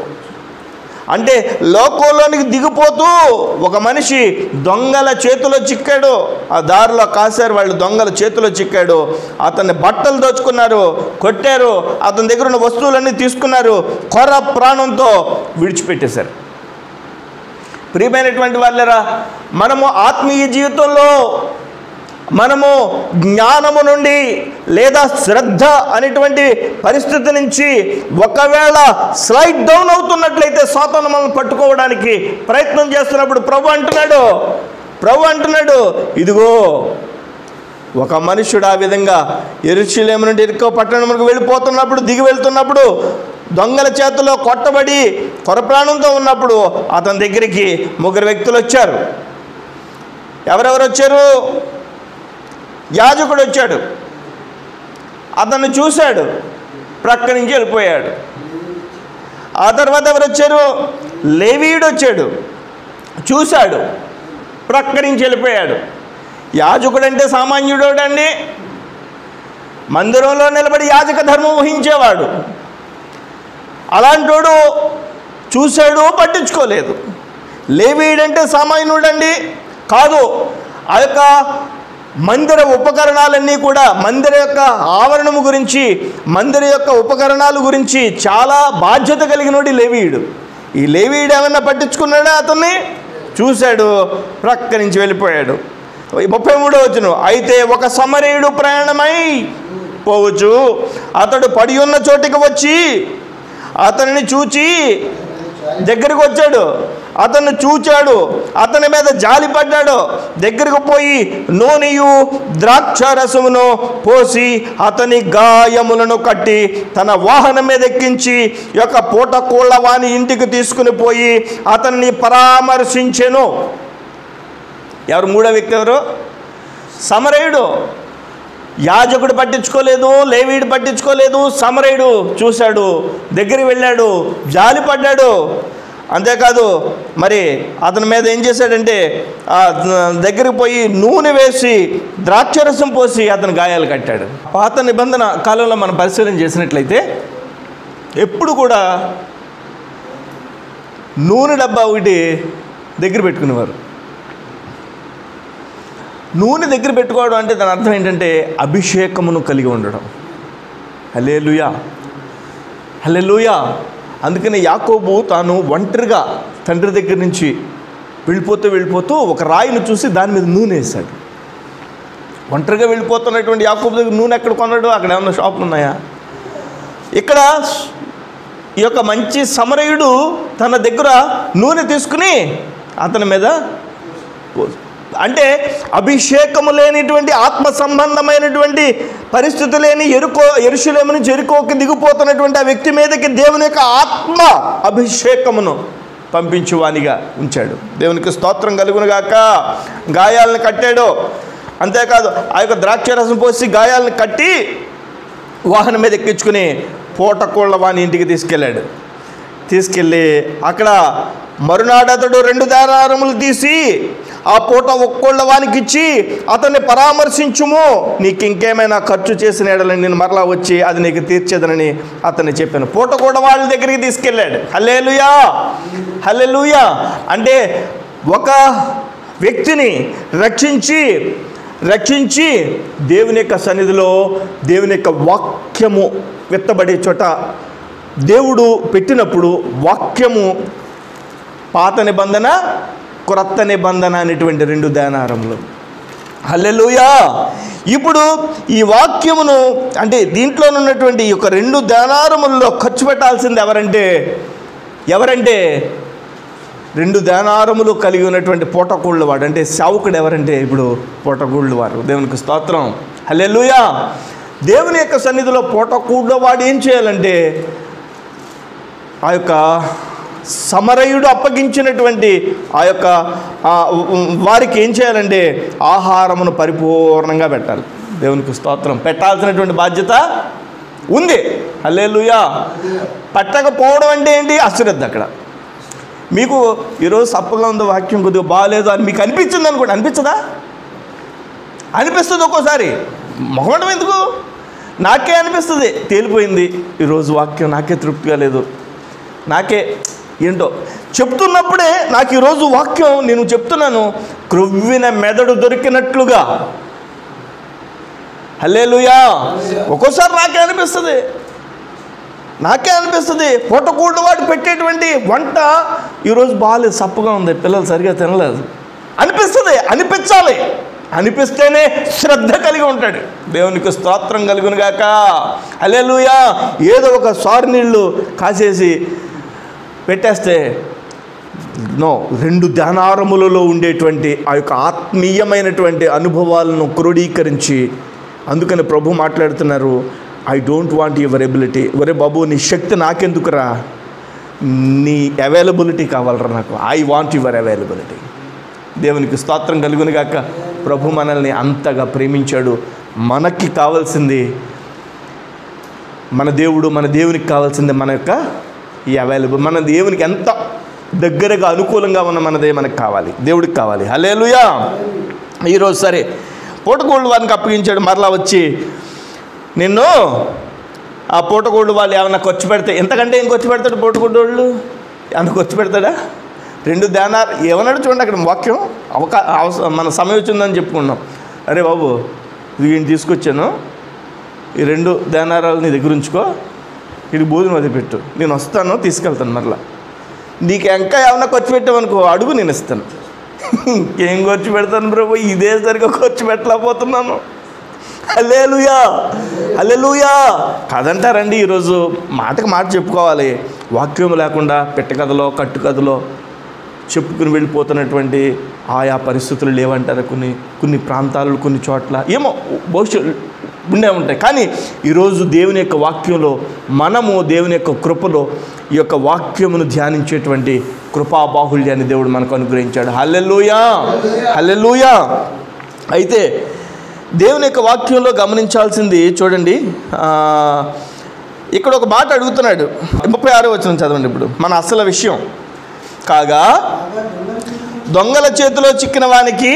S1: అంటే లోకంలోనికి దిగిపోతూ ఒక మనిషి దొంగల చేతిలో చిక్కాడు ఆ దారిలో కాశారు వాళ్ళు దొంగల చేతిలో చిక్కాడు అతన్ని బట్టలు దోచుకున్నారు కొట్టారు అతని దగ్గర ఉన్న వస్తువులన్నీ తీసుకున్నారు కొర ప్రాణంతో విడిచిపెట్టేశారు ప్రియమైనటువంటి వాళ్ళరా మనము ఆత్మీయ జీవితంలో మనము జ్ఞానము నుండి లేదా శ్రద్ధ అనేటువంటి పరిస్థితి నుంచి ఒకవేళ స్లైడ్ డౌన్ అవుతున్నట్లయితే సాతాను మనల్ని పట్టుకోవడానికి ప్రయత్నం చేస్తున్నప్పుడు ప్రభు అంటున్నాడు ప్రభు అంటున్నాడు ఇదిగో ఒక మనుష్యుడు ఆ విధంగా ఎరుషులేము నుండి ఎరుకో పట్టణములకు వెళ్ళిపోతున్నప్పుడు దిగి వెళ్తున్నప్పుడు దొంగల చేతిలో కొట్టబడి కొరప్రాణంతో ఉన్నప్పుడు అతని దగ్గరికి ముగ్గురు వ్యక్తులు వచ్చారు ఎవరెవరు వచ్చారు యాజకుడు వచ్చాడు అతన్ని చూశాడు ప్రక్క నుంచి వెళ్ళిపోయాడు ఆ తర్వాత ఎవరు వచ్చారు లేవీయుడు వచ్చాడు చూశాడు ప్రక్క నుంచి వెళ్ళిపోయాడు యాజకుడు అంటే సామాన్యుడోడండి మందిరంలో నిలబడి యాజక ధర్మం వహించేవాడు అలాంటోడు చూశాడు పట్టించుకోలేదు లేవీయుడంటే సామాన్యుడండి కాదు ఆ యొక్క మందిర ఉపకరణాలన్నీ కూడా మందిర యొక్క ఆవరణము గురించి మందిర యొక్క ఉపకరణాల గురించి చాలా బాధ్యత కలిగినోడి లేవీయుడు ఈ లేవీయుడు ఏమన్నా పట్టించుకున్నాడా అతన్ని చూశాడు ప్రక్క నుంచి వెళ్ళిపోయాడు ముప్పై మూడో వచ్చును అయితే ఒక సమరేయుడు ప్రయాణమై పోవచ్చు అతడు పడి ఉన్న చోటికి వచ్చి అతనిని చూచి దగ్గరికి వచ్చాడు అతన్ని చూచాడు అతని మీద జాలి పడ్డాడు దగ్గరికి పోయి నూనెయు ద్రాక్ష రసమును పోసి అతని గాయములను కట్టి తన వాహనం మీద ఎక్కించి ఈ యొక్క పూట కోళ్ళ వాని ఇంటికి తీసుకుని పోయి అతన్ని పరామర్శించెను ఎవరు మూడో వ్యక్తి ఎవరు సమరయుడు యాజకుడు పట్టించుకోలేదు లేవీడు పట్టించుకోలేదు సమరయుడు చూశాడు దగ్గరికి వెళ్ళాడు జాలి పడ్డాడు అంతేకాదు మరి అతని మీద ఏం చేశాడంటే ఆ దగ్గరికి పోయి నూనె వేసి ద్రాక్షరసం పోసి అతని గాయాలు కట్టాడు పాత నిబంధన కాలంలో మనం పరిశీలన చేసినట్లయితే ఎప్పుడు కూడా నూనె డబ్బా ఒకటి దగ్గర పెట్టుకునేవారు నూనె దగ్గర పెట్టుకోవడం అంటే దాని అర్థం ఏంటంటే అభిషేకమును కలిగి ఉండడం హలేలుయా హలేలుయా అందుకని యాకోబు తాను ఒంటరిగా తండ్రి దగ్గర నుంచి వెళ్ళిపోతూ వెళ్ళిపోతూ ఒక రాయిని చూసి దాని మీద నూనె వేశాడు ఒంటరిగా వెళ్ళిపోతున్నటువంటి యాకోబు దగ్గర నూనె ఎక్కడ కొన్నాడు అక్కడ ఏమన్నా షాపులు ఉన్నాయా ఇక్కడ ఈ యొక్క మంచి సమరయుడు తన దగ్గర నూనె తీసుకుని అతని మీద పో- అంటే అభిషేకము లేనిటువంటి ఆత్మ సంబంధమైనటువంటి పరిస్థితి లేని ఎరుకో ఎరుషులేము నుంచి ఎరుకోకి దిగిపోతున్నటువంటి ఆ వ్యక్తి మీదకి దేవుని యొక్క ఆత్మ అభిషేకమును పంపించువానిగా ఉంచాడు దేవునికి స్తోత్రం కలుగునుగాక గాయాలను కట్టాడు అంతేకాదు ఆ యొక్క ద్రాక్షరసం పోసి గాయాలను కట్టి వాహనం మీద ఎక్కించుకుని పూటకోళ్ళ వాని ఇంటికి తీసుకెళ్ళాడు తీసుకెళ్ళి అక్కడ మరునాడు అతడు రెండు దారారములు తీసి ఆ పూట ఒక్కోళ్ళ వానికి ఇచ్చి అతన్ని పరామర్శించుము నీకు ఇంకేమైనా ఖర్చు చేసిన ఎడలని నేను మరలా వచ్చి అది నీకు తీర్చేదనని అతన్ని చెప్పాను పూట కూడా వాళ్ళ దగ్గరికి తీసుకెళ్ళాడు హల్లెలూయా హల్లెలూయా అంటే ఒక వ్యక్తిని రక్షించి రక్షించి దేవుని యొక్క సన్నిధిలో దేవుని యొక్క వాక్యము విత్తబడే చోట దేవుడు పెట్టినప్పుడు వాక్యము పాత నిబంధన క్రొత్త నిబంధన అనేటువంటి రెండు దానారములు హల్లెలూయా ఇప్పుడు ఈ వాక్యమును అంటే దీంట్లో ఉన్నటువంటి ఈ యొక్క రెండు దానారముల్లో ఖర్చు పెట్టాల్సింది ఎవరంటే ఎవరంటే రెండు దానారములు కలిగి ఉన్నటువంటి పూటకూళ్ళు వాడు అంటే సేవకుడు ఎవరంటే ఇప్పుడు పూటకూళ్ళు వారు దేవునికి స్తోత్రం హల్లెలూయా దేవుని యొక్క సన్నిధిలో పూటకూళ్ళ వాడు ఏం చేయాలంటే ఆ యొక్క సమరయుడు అప్పగించినటువంటి ఆ యొక్క ఆ, వారికి ఏం చేయాలంటే ఆహారమును పరిపూర్ణంగా పెట్టాలి దేవునికి స్తోత్రం పెట్టాల్సినటువంటి బాధ్యత ఉంది హల్లెలూయా పట్టకపోవడం అంటే ఏంటి అశ్రద్ధ అక్కడ మీకు ఈరోజు సప్పగా ఉంది వాక్యం కొద్దిగా బాగాలేదు అని మీకు అనిపించింది అనుకోండి అనిపించదా అనిపిస్తుంది ఒక్కోసారి మొహమటం ఎందుకు నాకే అనిపిస్తుంది తేలిపోయింది ఈరోజు వాక్యం నాకే తృప్తిగా లేదు నాకే ఏంటో చెప్తున్నప్పుడే నాకు ఈరోజు వాక్యం నేను చెప్తున్నాను క్రొవ్విన మెదడు దొరికినట్లుగా హల్లేలుయా ఒక్కోసారి నాకే అనిపిస్తుంది నాకే అనిపిస్తుంది పూటకూడు వాడు పెట్టేటువంటి వంట ఈరోజు బాగాలేదు సప్పగా ఉంది పిల్లలు సరిగా తినలేదు అనిపిస్తుంది అనిపించాలి అనిపిస్తేనే శ్రద్ధ కలిగి ఉంటాడు దేవునికి స్తోత్రం కలుగును గాక హల్లెలూయా ఏదో ఒక సారి నీళ్ళు కాసేసి పెట్టేస్తే నో రెండు ధ్యానారములలో ఉండేటువంటి ఆ యొక్క ఆత్మీయమైనటువంటి అనుభవాలను క్రోడీకరించి అందుకని ప్రభు మాట్లాడుతున్నారు I don't want your ability ఒరే బాబు నీ శక్తి నాకెందుకురా నీ అవైలబిలిటీ కావాలరా నాకు ఐ వాంట్ యువర్ అవైలబిలిటీ దేవునికి స్తోత్రం కలుగును గాక ప్రభు మనల్ని అంతగా ప్రేమించాడు మనకి కావాల్సింది మన దేవుడు మన దేవునికి కావాల్సింది మన యొక్క ఈ అవైలబుల్ మన దేవునికి ఎంత దగ్గరగా అనుకూలంగా ఉన్న మనదే మనకు కావాలి దేవుడికి కావాలి హలేలుయా ఈరోజు సరే పూటకోళ్ళు వారికి అప్పగించాడు మరలా వచ్చి నిన్ను ఆ పూటకోళ్ళు వాళ్ళు ఏమైనా ఖర్చు పెడితే ఎంతకంటే ఏం ఖర్చు పెడతాడు పూటకోళ్ళు ఏమైనా ఖర్చు పెడతాడా రెండు ధ్యానాలు ఏమన్నాడు చూడండి అక్కడ వాక్యం అవకా అవసరం మన సమయం వచ్చిందని చెప్పుకున్నాం అరే బాబు ఇది ఈయన తీసుకొచ్చాను ఈ రెండు ధ్యానారాలు నీ దగ్గర ఉంచుకో ఇది భోజనం అది పెట్టు నేను వస్తాను తీసుకెళ్తాను మరలా నీకు ఇంకా ఏమన్నా ఖర్చు పెట్టామనుకో అడుగు నేను ఇస్తాను ఇంకేం ఖర్చు పెడతాను ప్రభు ఇదే సరిగా ఖర్చు పెట్టలేకపోతున్నాను అల్లెలుయా అల్లెలుయా కదంటారండి ఈరోజు మాటకు మాట చెప్పుకోవాలి వాక్యం లేకుండా పెట్టకథలో కట్టుకథలో చెప్పుకుని వెళ్ళిపోతున్నటువంటి ఆయా పరిస్థితులు లేవంటారు కొన్ని కొన్ని ప్రాంతాలు కొన్ని చోట్ల ఏమో బహుశా ఉండే ఉంటాయి కానీ ఈరోజు దేవుని యొక్క వాక్యంలో మనము దేవుని యొక్క కృపలో ఈ యొక్క వాక్యమును ధ్యానించేటువంటి కృపా బాహుళ్యాన్ని దేవుడు మనకు అనుగ్రహించాడు హల్లెలూయా హల్లెలూయా అయితే దేవుని యొక్క వాక్యంలో గమనించాల్సింది చూడండి ఆ, ఇక్కడ ఒక మాట అడుగుతున్నాడు ముప్పై ఆరో వచ్చిన చదవండి ఇప్పుడు మన అసలు విషయం కాగా దొంగల చేతిలో చిక్కిన వానికి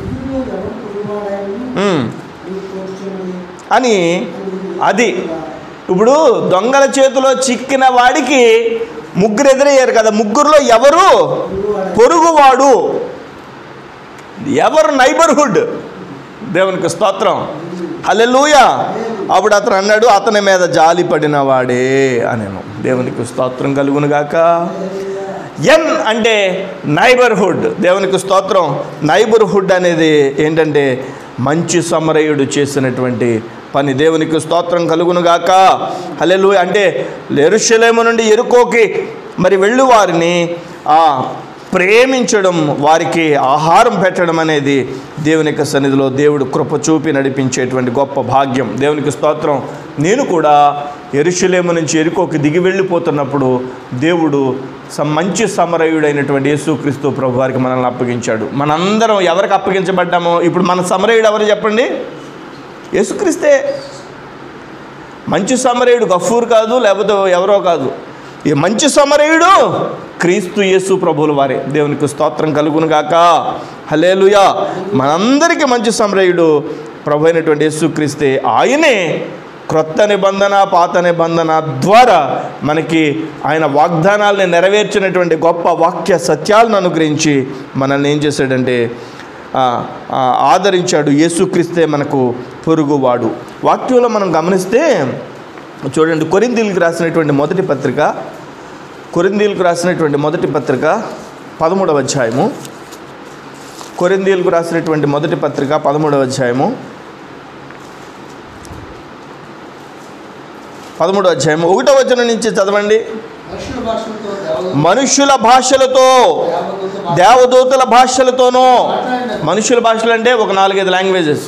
S1: ఉమ్, అని అది ఇప్పుడు దొంగల చేతిలో చిక్కిన వాడికి ముగ్గురు ఎదురయ్యారు కదా ముగ్గురులో ఎవరు పొరుగువాడు ఎవరు నైబర్హుడ్ దేవునికి స్తోత్రం హల్లెలూయ అప్పుడు అతను అన్నాడు అతని మీద జాలి పడిన వాడే అనేను దేవునికి స్తోత్రం కలుగును గాక ఎన్ అంటే నైబర్హుడ్ దేవునికి స్తోత్రం నైబర్హుడ్ అనేది ఏంటంటే మంచి సమరయుడు చేసినటువంటి పని దేవునికి స్తోత్రం కలుగును గాక హల్లెలూ అంటే ఎరుషలేము నుండి ఎరుకోకి మరి వెళ్ళు వారిని ఆ ప్రేమించడం వారికి ఆహారం పెట్టడం అనేది దేవుని యొక్క సన్నిధిలో దేవుడు కృప చూపి నడిపించేటువంటి గొప్ప భాగ్యం దేవునికి స్తోత్రం నేను కూడా ఎరుషలేము నుంచి ఎరుకోకి దిగి వెళ్ళిపోతున్నప్పుడు దేవుడు స మంచి సమరయుడైనటువంటి యేసుక్రీస్తు ప్రభు వారికి మనల్ని అప్పగించాడు మనందరం ఎవరికి అప్పగించబడ్డామో ఇప్పుడు మన సమరయుడు ఎవరు చెప్పండి యేసుక్రీస్తే మంచి సమరయుడు గఫూర్ కాదు లేకపోతే ఎవరో కాదు ఈ మంచి సమరయుడు క్రీస్తు యేసు ప్రభువుల వారే దేవునికి స్తోత్రం కలుగును గాక హలేలుయా మనందరికీ మంచి సమరయుడు ప్రభు అయినటువంటి యేసు క్రీస్తే ఆయనే క్రొత్త నిబంధన పాత నిబంధన ద్వారా మనకి ఆయన వాగ్దానాల్ని నెరవేర్చినటువంటి గొప్ప వాక్య సత్యాలను అనుగ్రహించి మనల్ని ఏం చేశాడంటే ఆ, ఆ, ఆదరించాడు యేసుక్రీస్తే మనకు పొరుగువాడు వాక్యంలో మనం గమనిస్తే చూడండి కొరిందీలకు రాసినటువంటి మొదటి పత్రిక కొరిందీలకు రాసినటువంటి మొదటి పత్రిక పదమూడవ అధ్యాయము కొరిందీలకు రాసినటువంటి మొదటి పత్రిక పదమూడవ అధ్యాయము పదమూడవ అధ్యాయము ఒకటో వచనం నుంచి చదవండి
S2: మనుషుల భాషలతో దేవదూత
S1: మనుష్యుల భాషలతో
S2: దేవదూత
S1: దేవదూతల భాషలతోనూ
S2: మాట్లాడినది.
S1: మనుషుల భాషలు అంటే ఒక నాలుగైదు లాంగ్వేజెస్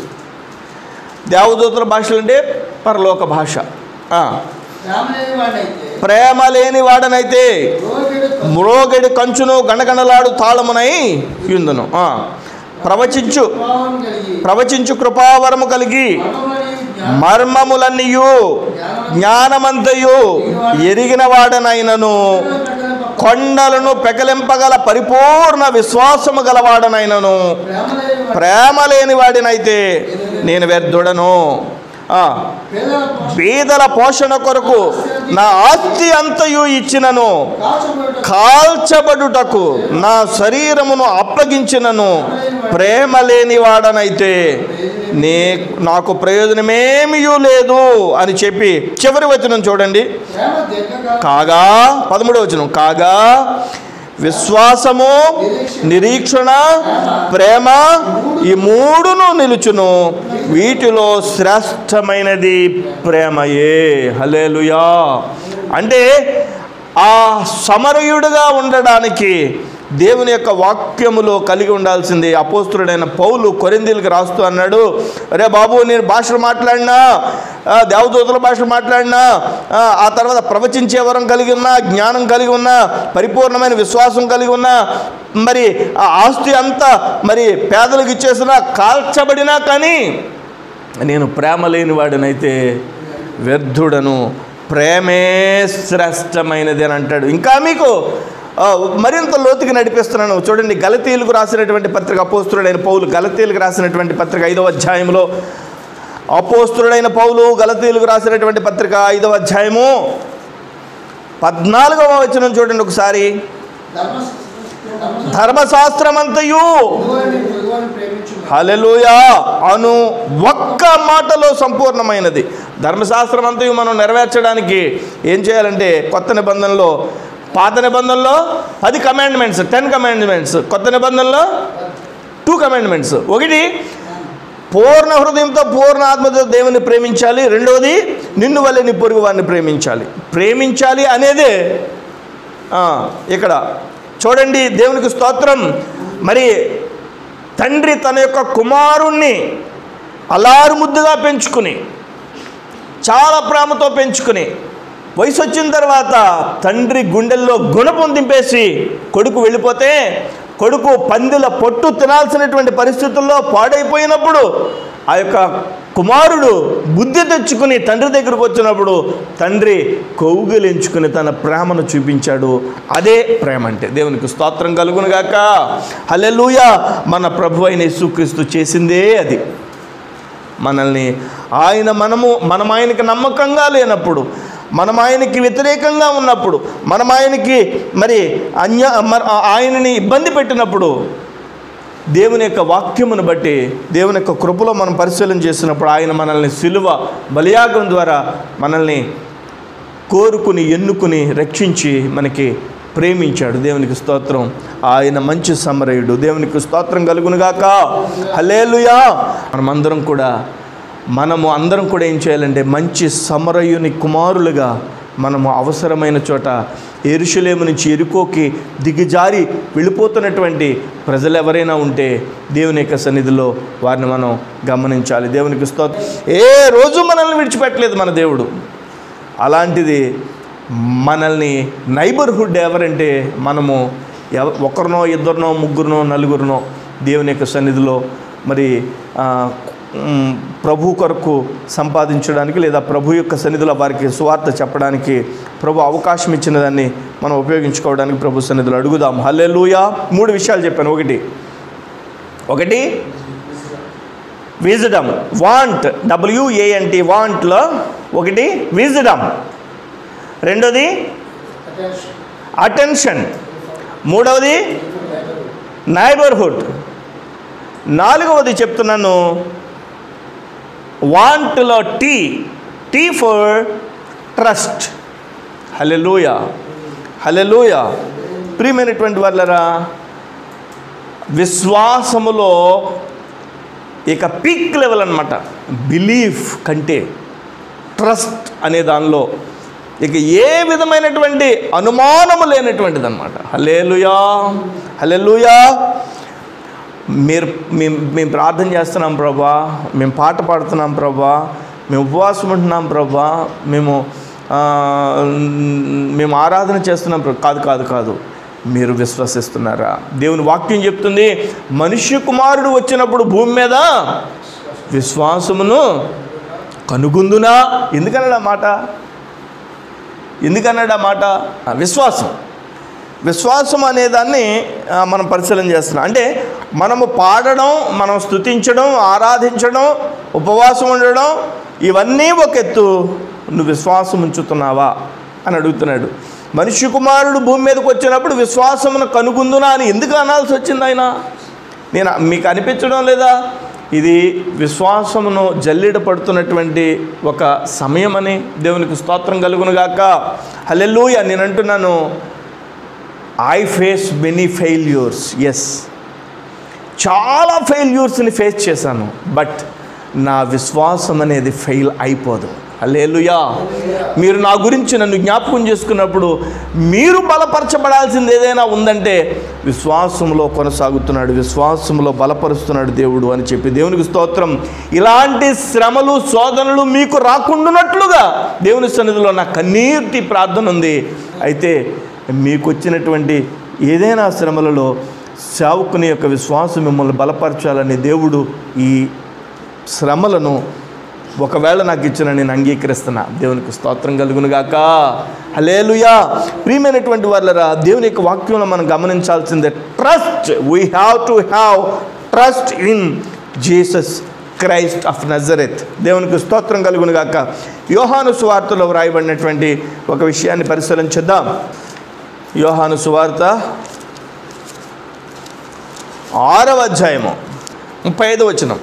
S1: దేవదూతల భాషలు అంటే పరలోక భాష ఆ.
S2: ప్రేమ లేని వాడైతే
S1: ప్రేమ లేని వాడనైతే
S2: రోగిడు
S1: మ్రోగడి కంచును గణగణలాడు తాళమునై యుందును ఆ. ప్రవచించు
S2: ప్రభావం కలిగి
S1: ప్రవచించు కృపావరము కలిగి
S2: మర్మములని జ్ఞానం
S1: మర్మములన్నీయు జ్ఞానమంతయు ఎరిగిన వాడనైనను కొండలను పెకలింపగల పరిపూర్ణ విశ్వాసము గలవాడనైనను
S2: ప్రేమ లేని వాడు
S1: ప్రేమ లేని వాడినైతే నేను వ్యర్థుడను ఆ,
S2: పేదల పోషణ
S1: బీదల పోషణ కొరకు నా ఆస్తి అంతయు ఇచ్చినను
S2: కాచబడుట
S1: కాల్చబడుటకు నా శరీరమును అప్పగించినను ప్రేమ లేని వాడనైతే నే నాకు ప్రయోజనమేమీ లేదు అని చెప్పి చివరి వచనం చూడండి
S2: ప్రేమ దీర్ఘకాలం
S1: కాగా పదమూడవ వచనం కాగా విశ్వాసము నిరీక్షణ ప్రేమ ఈ మూడును నిలుచును వీటిలో శ్రేష్టమైనది ప్రేమయే హలేలుయా అంటే ఆ సమరయుడుగా ఉండడానికి దేవుని యొక్క వాక్యములో కలిగి ఉండాల్సింది అపోస్తుడైన పౌలు కొరిందీలకు రాస్తూ అన్నాడు అరే బాబు నేను భాషలు మాట్లాడినా ఆ, దేవదూతల భాషలు మాట్లాడినా ఆ, ఆ తర్వాత ప్రవచించే వరం కలిగి ఉన్నా జ్ఞానం కలిగి ఉన్నా పరిపూర్ణమైన విశ్వాసం కలిగి ఉన్నా మరి ఆ ఆస్తి అంతా మరి పేదలకు ఇచ్చేసినా కాల్చబడినా కానీ నేను ప్రేమ లేని వాడినైతే వ్యర్థుడను ప్రేమే శ్రేష్టమైనది అని అంటాడు ఇంకా మీకు ఆ, మరింత లోతుకి నడిపిస్తున్నాను చూడండి గలతీలకు రాసినటువంటి పత్రిక అపోస్తుడైన పౌలు గలతీలకు రాసినటువంటి పత్రిక ఐదవ అధ్యాయంలో అపోస్తుడైన పౌలు గలతీలకు రాసినటువంటి పత్రిక ఐదవ అధ్యాయము పద్నాలుగవ వచనం చూడండి ఒకసారి
S2: ధర్మ ధర్మ
S1: ధర్మశాస్త్రమంతయు
S2: పొరుగువారిని పొరుగువారిని ప్రేమించు
S1: హలెలుయా అను ఒక్క మాటలో సంపూర్ణమైనది ధర్మశాస్త్రం అంతయు మనం నెరవేర్చడానికి ఏం చేయాలంటే కొత్త నిబంధనలో పాత నిబంధనలో పది కమాండ్మెంట్స్ టెన్ కమాండ్మెంట్స్ కొత్త నిబంధనలో టూ కమాండ్మెంట్స్ ఒకటి పూర్ణ హృదయంతో పూర్ణ ఆత్మతో దేవుని ప్రేమించాలి రెండవది నిన్ను వల్లే నీ పొరుగు వారిని ప్రేమించాలి ప్రేమించాలి అనేదే ఆ, ఇక్కడ చూడండి దేవునికి స్తోత్రం మరి తండ్రి తన యొక్క కుమారుణ్ణి అలారు ముద్దుగా పెంచుకుని చాలా ప్రేమతో పెంచుకుని వయసు వచ్చిన తర్వాత తండ్రి గుండెల్లో గుణపం దింపేసి కొడుకు వెళ్ళిపోతే కొడుకు పందిల పొట్టు తినాల్సినటువంటి పరిస్థితుల్లో పాడైపోయినప్పుడు ఆ యొక్క కుమారుడు బుద్ధి తెచ్చుకుని తండ్రి దగ్గరకు వచ్చినప్పుడు తండ్రి కౌగులించుకుని తన ప్రేమను చూపించాడు అదే ప్రేమ అంటే దేవునికి స్తోత్రం కలుగునుగాక హల్లెలూయ మన ప్రభు అయిన యేసుక్రీస్తు చేసిందే అది మనల్ని ఆయన మనము మనం ఆయనకి నమ్మకంగా లేనప్పుడు మనం ఆయనకి వ్యతిరేకంగా ఉన్నప్పుడు మనం ఆయనకి మరి అన్య మన- ఆయనని ఇబ్బంది పెట్టినప్పుడు దేవుని యొక్క వాక్యమును బట్టి దేవుని యొక్క కృపలో మనం పరిశీలన చేసినప్పుడు ఆయన మనల్ని సిలువ బలియాగం ద్వారా మనల్ని కోరుకుని ఎన్నుకుని రక్షించి మనకి ప్రేమించాడు దేవునికి స్తోత్రం ఆయన మంచి సమరయుడు దేవునికి స్తోత్రం కలుగునుగాక హలేలుయా మనమందరం కూడా మనము అందరం కూడా ఏం చేయాలంటే మంచి సమరయుని కుమారులుగా మనము అవసరమైన చోట ఎరుషలేము నుంచి ఎరుకోకి దిగజారి వెళ్ళిపోతున్నటువంటి ప్రజలు ఎవరైనా ఉంటే దేవుని యొక్క సన్నిధిలో వారిని మనం గమనించాలి దేవునికి స్తోత్రం ఏ రోజు మనల్ని విడిచిపెట్టలేదు మన దేవుడు అలాంటిది మనల్ని నైబర్హుడ్ ఎవరంటే మనము ఎవ ఒకరినో ఇద్దరినో ముగ్గురునో నలుగురినో దేవుని యొక్క సన్నిధిలో మరి ఆ, మ్, ప్రభు కొరకు సంపాదించడానికి లేదా ప్రభు యొక్క సన్నిధిలో వారికి సువార్త చెప్పడానికి ప్రభు అవకాశం ఇచ్చిన దాన్ని మనం ఉపయోగించుకోవడానికి ప్రభు సన్నిధిలో అడుగుదాం హల్లెలూయా మూడు విషయాలు చెప్పాను ఒకటి ఒకటి విజడమ్ వాంట్ డబ్ల్యూఏఎన్టి వాంట్లో ఒకటి విజడమ్ రెండోది
S2: అటెన్షన్
S1: అటెన్షన్ మూడవది నైబర్హుడ్ నాలుగవది చెప్తున్నాను వాంట్లో టీ టీ ఫర్ ట్రస్ట్ హలెలూయ హలెలూయ ప్రియమైనటువంటి వాళ్ళరా విశ్వాసములో ఇక పీక్ లెవెల్ అనమాట బిలీఫ్ కంటే ట్రస్ట్ అనే దానిలో ఇక ఏ విధమైనటువంటి అనుమానము లేనటువంటిది అనమాట హలేలుయా హలేలుయా మీరు మేము మేము ప్రార్థన చేస్తున్నాం ప్రభా మేము పాట పాడుతున్నాం ప్రభా మేము ఉపవాసం ఉంటున్నాం ప్రభా మేము ఆ, మేము ఆరాధన చేస్తున్నాం ప్రభా కాదు కాదు కాదు మీరు విశ్వసిస్తున్నారా దేవుని వాక్యం చెప్తుంది మనుష్య కుమారుడు వచ్చినప్పుడు భూమి మీద విశ్వాసమును కనుగొందునా ఎందుకన్నాడు ఆ మాట ఎందుకన్నాడు ఆ మాట ఆ, విశ్వాసం విశ్వాసం అనేదాన్ని ఆ, మనం పరిశీలన చేస్తున్నాం అంటే మనము పాడడం మనం స్తుతించడం ఆరాధించడం ఉపవాసం ఉండడం ఇవన్నీ ఒక ఎత్తు నువ్వు విశ్వాసం ఉంచుతున్నావా అని అడుగుతున్నాడు మనిషి కుమారుడు భూమి మీదకి వచ్చినప్పుడు విశ్వాసమును కనుగొందునా అని ఎందుకు అనాల్సి వచ్చింది ఆయన నేను మీకు అనిపించడం లేదా ఇది విశ్వాసమును జల్లెడ పడుతున్నటువంటి ఒక సమయమని దేవునికి స్తోత్రం కలుగునుగాక హల్లెలూయా నేను అంటున్నాను I face many failures yes చాలా ఫెయిల్యూర్స్ని ఫేస్ చేశాను బట్ నా విశ్వాసం అనేది ఫెయిల్ అయిపోదు హల్లెలూయా మీరు నా గురించి నన్ను జ్ఞాపకం చేసుకున్నప్పుడు మీరు బలపరచబడాల్సింది ఏదైనా ఉందంటే విశ్వాసంలో కొనసాగుతున్నాడు విశ్వాసంలో బలపరుస్తున్నాడు దేవుడు అని చెప్పి దేవునికి స్తోత్రం ఇలాంటి శ్రమలు శోధనలు మీకు రాకుండానట్లుగా దేవుని సన్నిధిలో నా కన్నీటి ప్రార్థన ఉంది అయితే మీకు వచ్చినటువంటి ఏదైనా శ్రమలలో సేవకుని యొక్క విశ్వాసం మిమ్మల్ని బలపరచాలని దేవుడు ఈ శ్రమలను ఒకవేళ నాకు ఇచ్చిన నేను అంగీకరిస్తున్నా దేవునికి స్తోత్రం కలుగును గాక హలేలుయా ప్రియమైనటువంటి వాళ్ళరా దేవుని యొక్క వాక్యంలో మనం గమనించాల్సిందే trust we have to have trust in Jesus Christ of Nazareth దేవునికి స్తోత్రం కలుగును గాక యోహాను సువార్తలో వ్రాయబడినటువంటి ఒక విషయాన్ని పరిశీలించుద్దాం యోహాను సువార్త ఆరవ అధ్యాయము ముప్పై ఐదు వచనం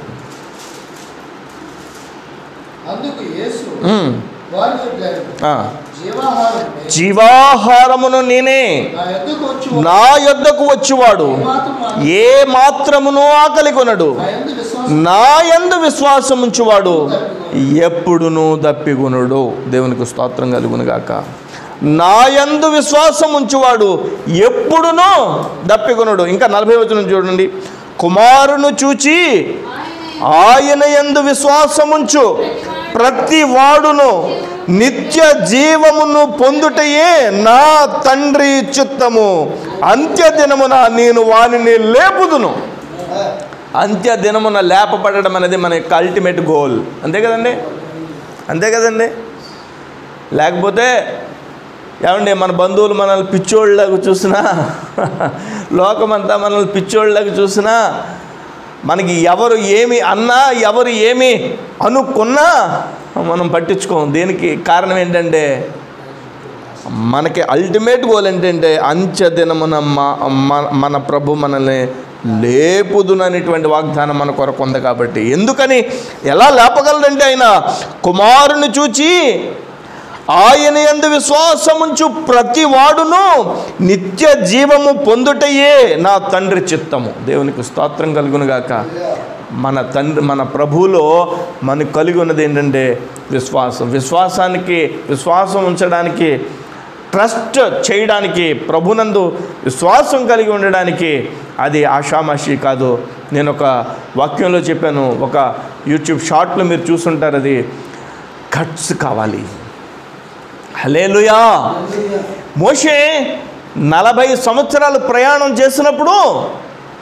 S2: అందుకు యేసు
S1: మ్మ్.
S2: వారితో ఇట్లనెను,
S1: ఆ.
S2: జీవాహారం
S1: జీవాహారమును నేనే
S2: నా యొద్దకు వచ్చి
S1: నా యొద్దకు వచ్చువాడు
S2: మాత్రం నా-
S1: ఏ మాత్రమును ఆకలి కొనడు
S2: నా యందు విశ్వాసం
S1: నా యందు విశ్వాసం ఉంచువాడు ఎప్పుడును దప్పిగునుడు దేవునికి స్తోత్రం కలుగును గాక నా యందు విశ్వాసం ఉంచువాడు ఎప్పుడును దప్పిగునుడు ఇంకా నలభై వచనం చూడండి కుమారును చూచి ఆయన యందు విశ్వాసముంచు ప్రతి వాడును నిత్య జీవమును పొందుటయే నా తండ్రి చిత్తము అంత్య దినమున నేను వానిని లేపుదును అంత్య దినమున లేపబడడం అనేది మన యొక్క అల్టిమేట్ గోల్ అంతే కదండి అంతే కదండి లేకపోతే ఏమండి మన బంధువులు మనల్ని పిచ్చోళ్ళలాగా చూసినా లోకమంతా మనల్ని పిచ్చోళ్ళలాగా చూసినా మనకి ఎవరు ఏమి అన్నా ఎవరు ఏమి అనుకున్నా మనం పట్టించుకోం దేనికి కారణం ఏంటంటే మనకి అల్టిమేట్ గోల్ ఏంటంటే అంత్య దినమున మా- మన- మన ప్రభు మనల్ని లేపుదుననేటువంటి వాగ్దానం మన కొరకు ఉంది కాబట్టి ఎందుకని ఎలా లేపగలడంటే ఆయన కుమారుని చూచి ఆయన ఎందు విశ్వాసముంచు ప్రతి వాడును నిత్య జీవము పొందుటయే నా తండ్రి చిత్తము దేవునికి స్తోత్రం కలుగునుగాక మన తండ్రి మన ప్రభువులో మనకు కలిగి ఉన్నది ఏంటంటే విశ్వాసం విశ్వాసానికి విశ్వాసం ఉంచడానికి ట్రస్ట్ చేయడానికి ప్రభునందు విశ్వాసం కలిగి ఉండడానికి అది ఆషామాషి కాదు నేను ఒక వాక్యంలో చెప్పాను ఒక యూట్యూబ్ షార్ట్లో మీరు చూసుంటారు అది కట్స్ కావాలి హలేలుయా మోషే నలభై సంవత్సరాలు ప్రయాణం చేసినప్పుడు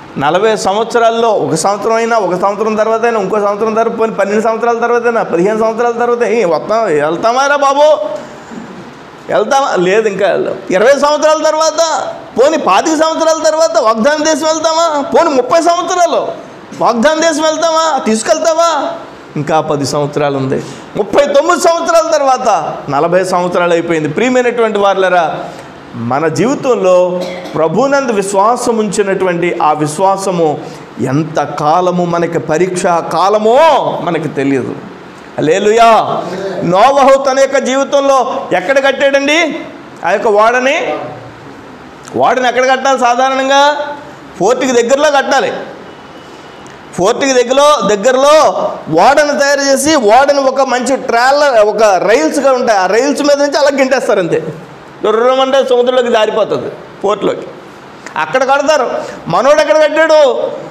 S1: నలభై సంవత్సరాల్లో ఒక సంవత్సరం అయినా ఒక సంవత్సరం తర్వాత అయినా ఇంకో సంవత్సరం తర్వాత పోనీ పన్నెండు సంవత్సరాల తర్వాత అయినా పదిహేను సంవత్సరాల తర్వాత ఏ, వస్తాం వెళ్తామారా బాబు వెళ్తామా లేదు ఇంకా వెళ్ళం. ఇరవై సంవత్సరాల తర్వాత పోనీ పాతిక సంవత్సరాల తర్వాత వాగ్దాన దేశం వెళ్తామా పోనీ ముప్పై సంవత్సరాలు వాగ్దాన దేశం వెళ్తామా తీసుకెళ్తావా ఇంకా పది సంవత్సరాలు ఉంది ముప్పై తొమ్మిది సంవత్సరాల తర్వాత నలభై సంవత్సరాలు అయిపోయింది ప్రియమైనటువంటి వాళ్ళరా మన జీవితంలో ప్రభునందు విశ్వాసం ఉంచినటువంటి ఆ విశ్వాసము ఎంత కాలము మనకి పరీక్ష కాలమో మనకి తెలియదు లేలుయా నోవహు తన యొక్క జీవితంలో ఎక్కడ కట్టాడండి ఆ యొక్క వాడని వాడని ఎక్కడ కట్టాలి సాధారణంగా ఫోర్ట్కి దగ్గరలో కట్టాలి ఫోర్ట్కి దగ్గరలో దగ్గరలో ఓడను తయారు చేసి ఓడని ఒక మంచి ట్రాలర్ ఒక రైల్స్గా ఉంటాయి ఆ రైల్స్ మీద నుంచి అలా గింటేస్తారు అంతే దుర్రమంటే సముద్రంలోకి జారిపోతుంది పోర్ట్లోకి అక్కడ కడతారు మనోడు ఎక్కడ కట్టాడు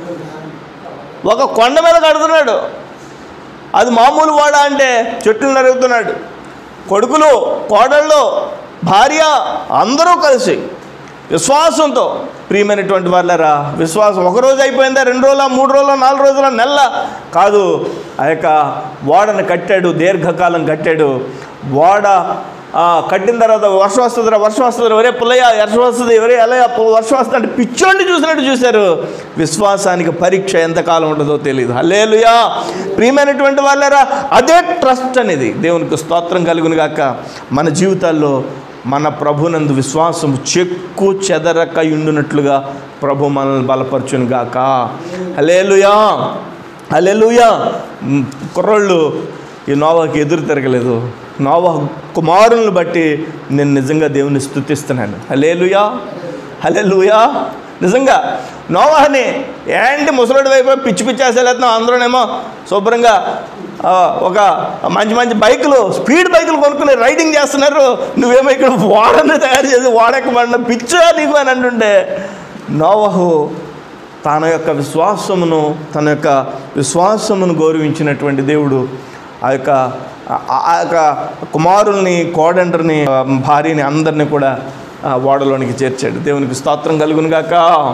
S1: ఒక కొండ మీద కడుతున్నాడు అది మామూలు వాడ అంటే చెట్లు నరుగుతున్నాడు కొడుకులు కోడళ్ళు భార్య అందరూ కలిసి విశ్వాసంతో ప్రియమైనటువంటి వాళ్ళరా విశ్వాసం ఒక రోజు అయిపోయిందా రెండు రోజుల మూడు రోజుల నాలుగు రోజుల నెల కాదు ఆ యొక్క ఓడను కట్టాడు దీర్ఘకాలం కట్టాడు ఓడ ఆ, కట్టిన తర్వాత వర్షం వస్తుందిరా వర్షం వస్తుంది ఒరే పుల్లయ్య వర్షం వస్తుంది ఎవరే ఎలా వర్షం వస్తుంది అంటే పిచ్చోండి చూసినట్టు చూశారు విశ్వాసానికి పరీక్ష ఎంతకాలం ఉంటుందో తెలియదు హల్లేలుయా ప్రియమైనటువంటి వాళ్ళరా అదే ట్రస్ట్ అనేది దేవునికి స్తోత్రం కలుగును గాక మన జీవితాల్లో మన ప్రభునందు విశ్వాసం చెక్కు చెదరక ఉండునట్లుగా ప్రభు మనల్ని బలపరచును గాక హలేలుయా హలేలుయా మ్, కుర్రోళ్ళు ఈ నోవాకి ఎదురు తిరగలేదు నోవా కుమారులను బట్టి నేను నిజంగా దేవుని స్థుతిస్తున్నాను హలేలుయా హలేలుయా నిజంగా నోవాహని ఏంటి ముసలుడి వైపు పిచ్చి పిచ్చి వేసేలేస్తున్నాం అందరూనేమో శుభ్రంగా ఆ, ఒక మంచి మంచి బైకులు స్పీడ్ బైకులు కొనుక్కుని రైడింగ్ చేస్తున్నారు నువ్వేమో ఇక్కడ ఓడని తయారు చేసి ఓడెక్కమన్న పిచ్చా నీకు అని అంటుంటే నోవహు తన యొక్క విశ్వాసమును తన యొక్క విశ్వాసమును గౌరవించినటువంటి దేవుడు ఆ యొక్క ఆ- ఆ యొక్క కుమారుల్ని కోడండ్రిని ఆ, భార్యని అందరినీ కూడా ఆ ఓడలోనికి చేర్చాడు దేవునికి స్తోత్రం కలుగును గాక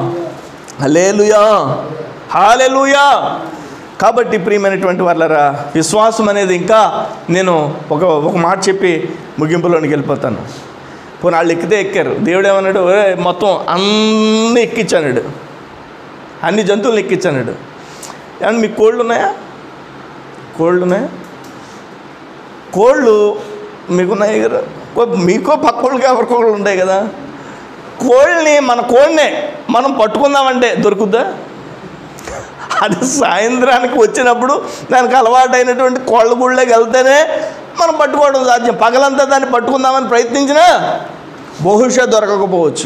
S1: హలేలుయా హాలెలుయా కాబట్టి ప్రియమైనటువంటి వాళ్ళరా విశ్వాసం అనేది ఇంకా నేను ఒక ఒక మాట చెప్పి ముగింపులోనికి వెళ్ళిపోతాను పోనీ వాళ్ళు ఎక్కితే ఎక్కారు దేవుడు ఏమన్నాడు "ఒరే, మొత్తం అన్నీ ఎక్కించాడు అన్ని జంతువులను ఎక్కించాడు అండ్ మీకు కోళ్ళు ఉన్నాయా కోళ్ళు ఉన్నాయా కోళ్ళు మీకున్నాయి కదా ఓ, మీకో పక్కోళ్ళకి ఎవరికోళ్ళు ఉంటాయి కదా కోళ్ళని మన కోళ్ళనే మనం పట్టుకుందామంటే దొరుకుద్దా అది సాయంత్రానికి వచ్చినప్పుడు దానికి అలవాటైనటువంటి కోళ్ళ గుళ్ళకి వెళ్తేనే మనం పట్టుకోవడం సాధ్యం పగలంతా దాన్ని పట్టుకుందామని ప్రయత్నించినా బహుశా దొరకకపోవచ్చు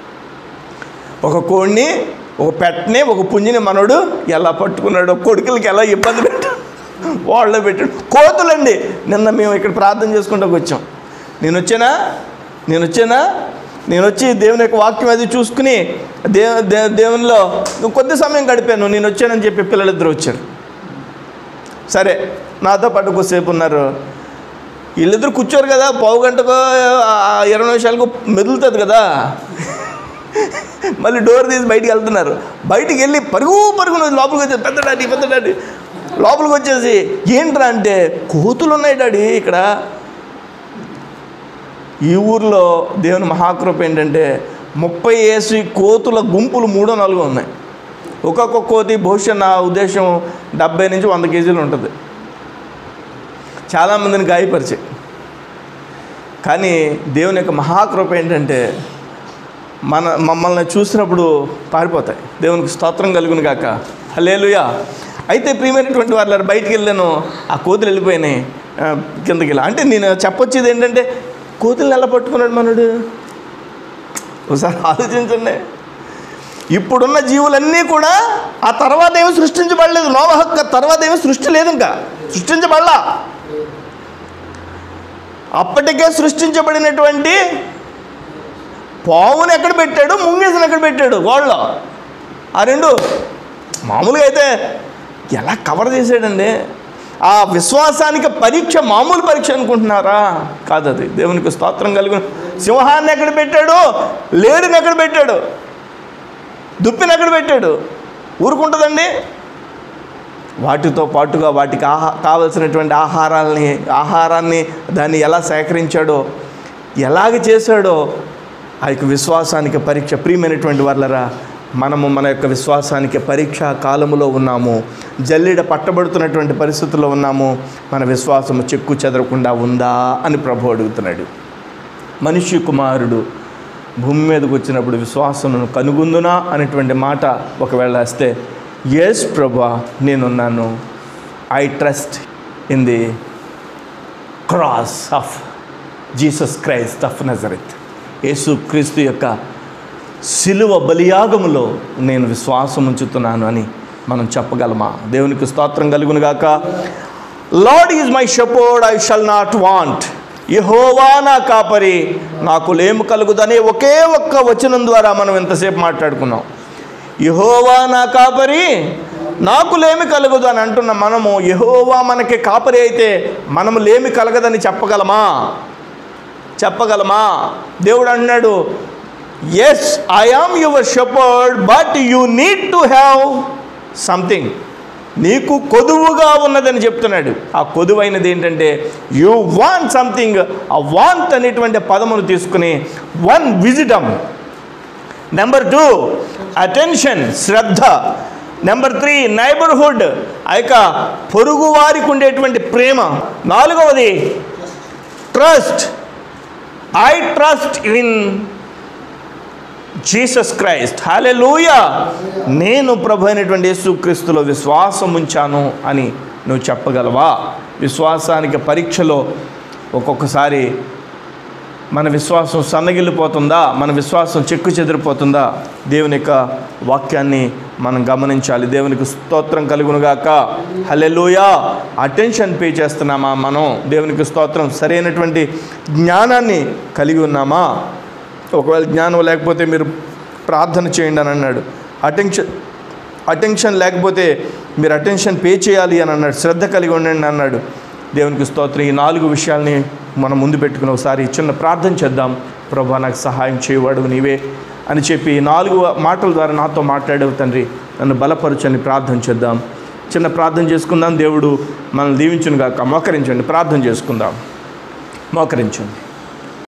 S1: ఒక కోడిని ఒక పెట్టని ఒక పుంజిని మనోడు ఎలా పట్టుకున్నాడు కొడుకులకి ఎలా ఇబ్బంది పెట్టాడు వాళ్ళలో పెట్టాడు కోతులండి నిన్న మేము ఇక్కడ ప్రార్థన చేసుకుంటూ వచ్చాం నేను వచ్చానా నేను వచ్చానా నేను వచ్చి దేవుని యొక్క వాక్యం అది చూసుకుని దేవ దే- దేవునిలో కొద్ది సమయం గడిపాను నేను వచ్చానని చెప్పి పిల్లలిద్దరు వచ్చారు సరే నాతో పాటు కొద్దిసేపు ఉన్నారు వీళ్ళిద్దరు కూర్చోరు కదా పావు గంటకో ఆ, ఇరవై నిమిషాలకు మెదులుతుంది కదా మళ్ళీ డోర్ తీసి బయటికి వెళ్తున్నారు బయటికి వెళ్ళి పరుగు పరుగున లోపలికి వచ్చి పెద్ద డాడీ పెద్ద డాడీ లోపలికి వచ్చేసి ఏంట్రా అంటే కోతులు ఉన్నాయి డాడీ ఇక్కడ ఈ ఊర్లో దేవుని మహాకృప ఏంటంటే ముప్పై ఏసి కోతుల గుంపులు మూడో నాలుగో ఉన్నాయి ఒక్కొక్క కోతి బహుశా నా ఉద్దేశం డెబ్బై నుంచి వంద కేజీలు ఉంటుంది చాలామందిని గాయపరిచాయి కానీ దేవుని యొక్క మహాకృప ఏంటంటే మన మమ్మల్ని చూసినప్పుడు పారిపోతాయి దేవునికి స్తోత్రం కలుగును గాక హలేలుయా అయితే ప్రియమైనటువంటి వాళ్ళు బయటికి వెళ్ళాను ఆ కోతులు వెళ్ళిపోయినాయి ఆ, కిందకి వెళ్ళి అంటే నేను చెప్పొచ్చేది ఏంటంటే కోతులు ఎలా పట్టుకున్నాడు మనడు ఒకసారి ఆలోచించండి ఇప్పుడున్న జీవులన్నీ కూడా ఆ తర్వాత ఏమి సృష్టించబడలేదు నోవహక్క తర్వాత ఏమి సృష్టి లేదు ఇంకా సృష్టించబడలా అప్పటికే సృష్టించబడినటువంటి పావుని ఎక్కడ పెట్టాడు ముంగేసుని ఎక్కడ పెట్టాడు గోళ్ళలో ఆ రెండు మామూలుగా అయితే ఎలా కవర్ చేసాడండి ఆ విశ్వాసానికి పరీక్ష మామూలు పరీక్ష అనుకుంటున్నారా కాదు అది దేవునికి స్తోత్రం కలిగిన సింహాన్ని ఎక్కడ పెట్టాడు లేడిని ఎక్కడ పెట్టాడు దుప్పిని ఎక్కడ పెట్టాడు ఊరుకుంటుందండి వాటితో పాటుగా వాటికి ఆహా కావలసినటువంటి ఆహారాలని ఆహారాన్ని దాన్ని ఎలా సేకరించాడో ఎలాగ చేశాడో ఆ యొక్క విశ్వాసానికి పరీక్ష ప్రియమైనటువంటి వాళ్ళరా మనము మన యొక్క విశ్వాసానికి పరీక్షా కాలములో ఉన్నాము జల్లిడ పట్టబడుతున్నటువంటి పరిస్థితుల్లో ఉన్నాము మన విశ్వాసము చెక్కు చెదరకుండా ఉందా అని ప్రభు అడుగుతున్నాడు మనిషి కుమారుడు భూమి మీదకి వచ్చినప్పుడు విశ్వాసమును కనుగొందునా అనేటువంటి మాట ఒకవేళ వస్తే ఎస్ ప్రభా నేనున్నాను I trust in the cross of Jesus Christ of Nazareth యేసు క్రీస్తు యొక్క సిలువ బలియాగములో నేను విశ్వాసం ఉంచుతున్నాను అని మనం చెప్పగలమా దేవునికి స్తోత్రం కలుగును గాక Lord is my shepherd I shall not want యహోవా నా కాపరి నాకు లేము కలుగుదనే ఒకే ఒక్క వచనం ద్వారా మనం ఎంతసేపు మాట్లాడుకున్నాం యహోవా నా కాపరి నాకు లేమి కలుగుదు అని అంటున్న మనము యహోవా మనకి కాపరి అయితే మనము లేమి కలగదని చెప్పగలమా చెప్పగలమా దేవుడు అన్నాడు yes I am your shepherd but you need to have something నీకు కొదువుగా ఉన్నదని చెప్తున్నాడు ఆ కొదువైనది ఏంటంటే యు వాంట్ సంథింగ్ ఆ వాంట్ అనేటువంటి పదమును తీసుకుని one wisdom number two attention శ్రద్ధ నెంబర్ త్రీ నైబర్హుడ్ ఆ యొక్క పొరుగు వారికి ఉండేటువంటి ప్రేమ నాలుగవది trust I trust in Jesus Christ హాలే నేను ప్రభు అయినటువంటి యేసుక్రీస్తులో విశ్వాసం ఉంచాను అని నువ్వు చెప్పగలవా విశ్వాసానికి పరీక్షలో ఒక్కొక్కసారి మన విశ్వాసం సన్నగిల్లిపోతుందా మన విశ్వాసం చెక్కు చెదిరిపోతుందా దేవుని యొక్క వాక్యాన్ని మనం గమనించాలి దేవునికి స్తోత్రం కలుగునుగాక హలెలుయా అటెన్షన్ పే చేస్తున్నామా మనం దేవునికి స్తోత్రం సరైనటువంటి జ్ఞానాన్ని కలిగి ఉన్నామా ఒకవేళ జ్ఞానం లేకపోతే మీరు ప్రార్థన చేయండి అని అన్నాడు అటెన్షన్ అటెన్షన్ లేకపోతే మీరు అటెన్షన్ పే చేయాలి అని అన్నాడు శ్రద్ధ కలిగి ఉండండి అన్నాడు దేవునికి స్తోత్రం ఈ నాలుగు విషయాల్ని మనం ముందు పెట్టుకుని ఒకసారి చిన్న ప్రార్థన చేద్దాం ప్రభా నాకు సహాయం చేయవాడు నీవే అని చెప్పి ఈ నాలుగు మాటల ద్వారా నాతో మాట్లాడేవు తండ్రి నన్ను బలపరచని ప్రార్థన చేద్దాం చిన్న ప్రార్థన చేసుకుందాం దేవుడు మనల్ని దీవించును గాక మోకరించండి ప్రార్థన చేసుకుందాం మోకరించండి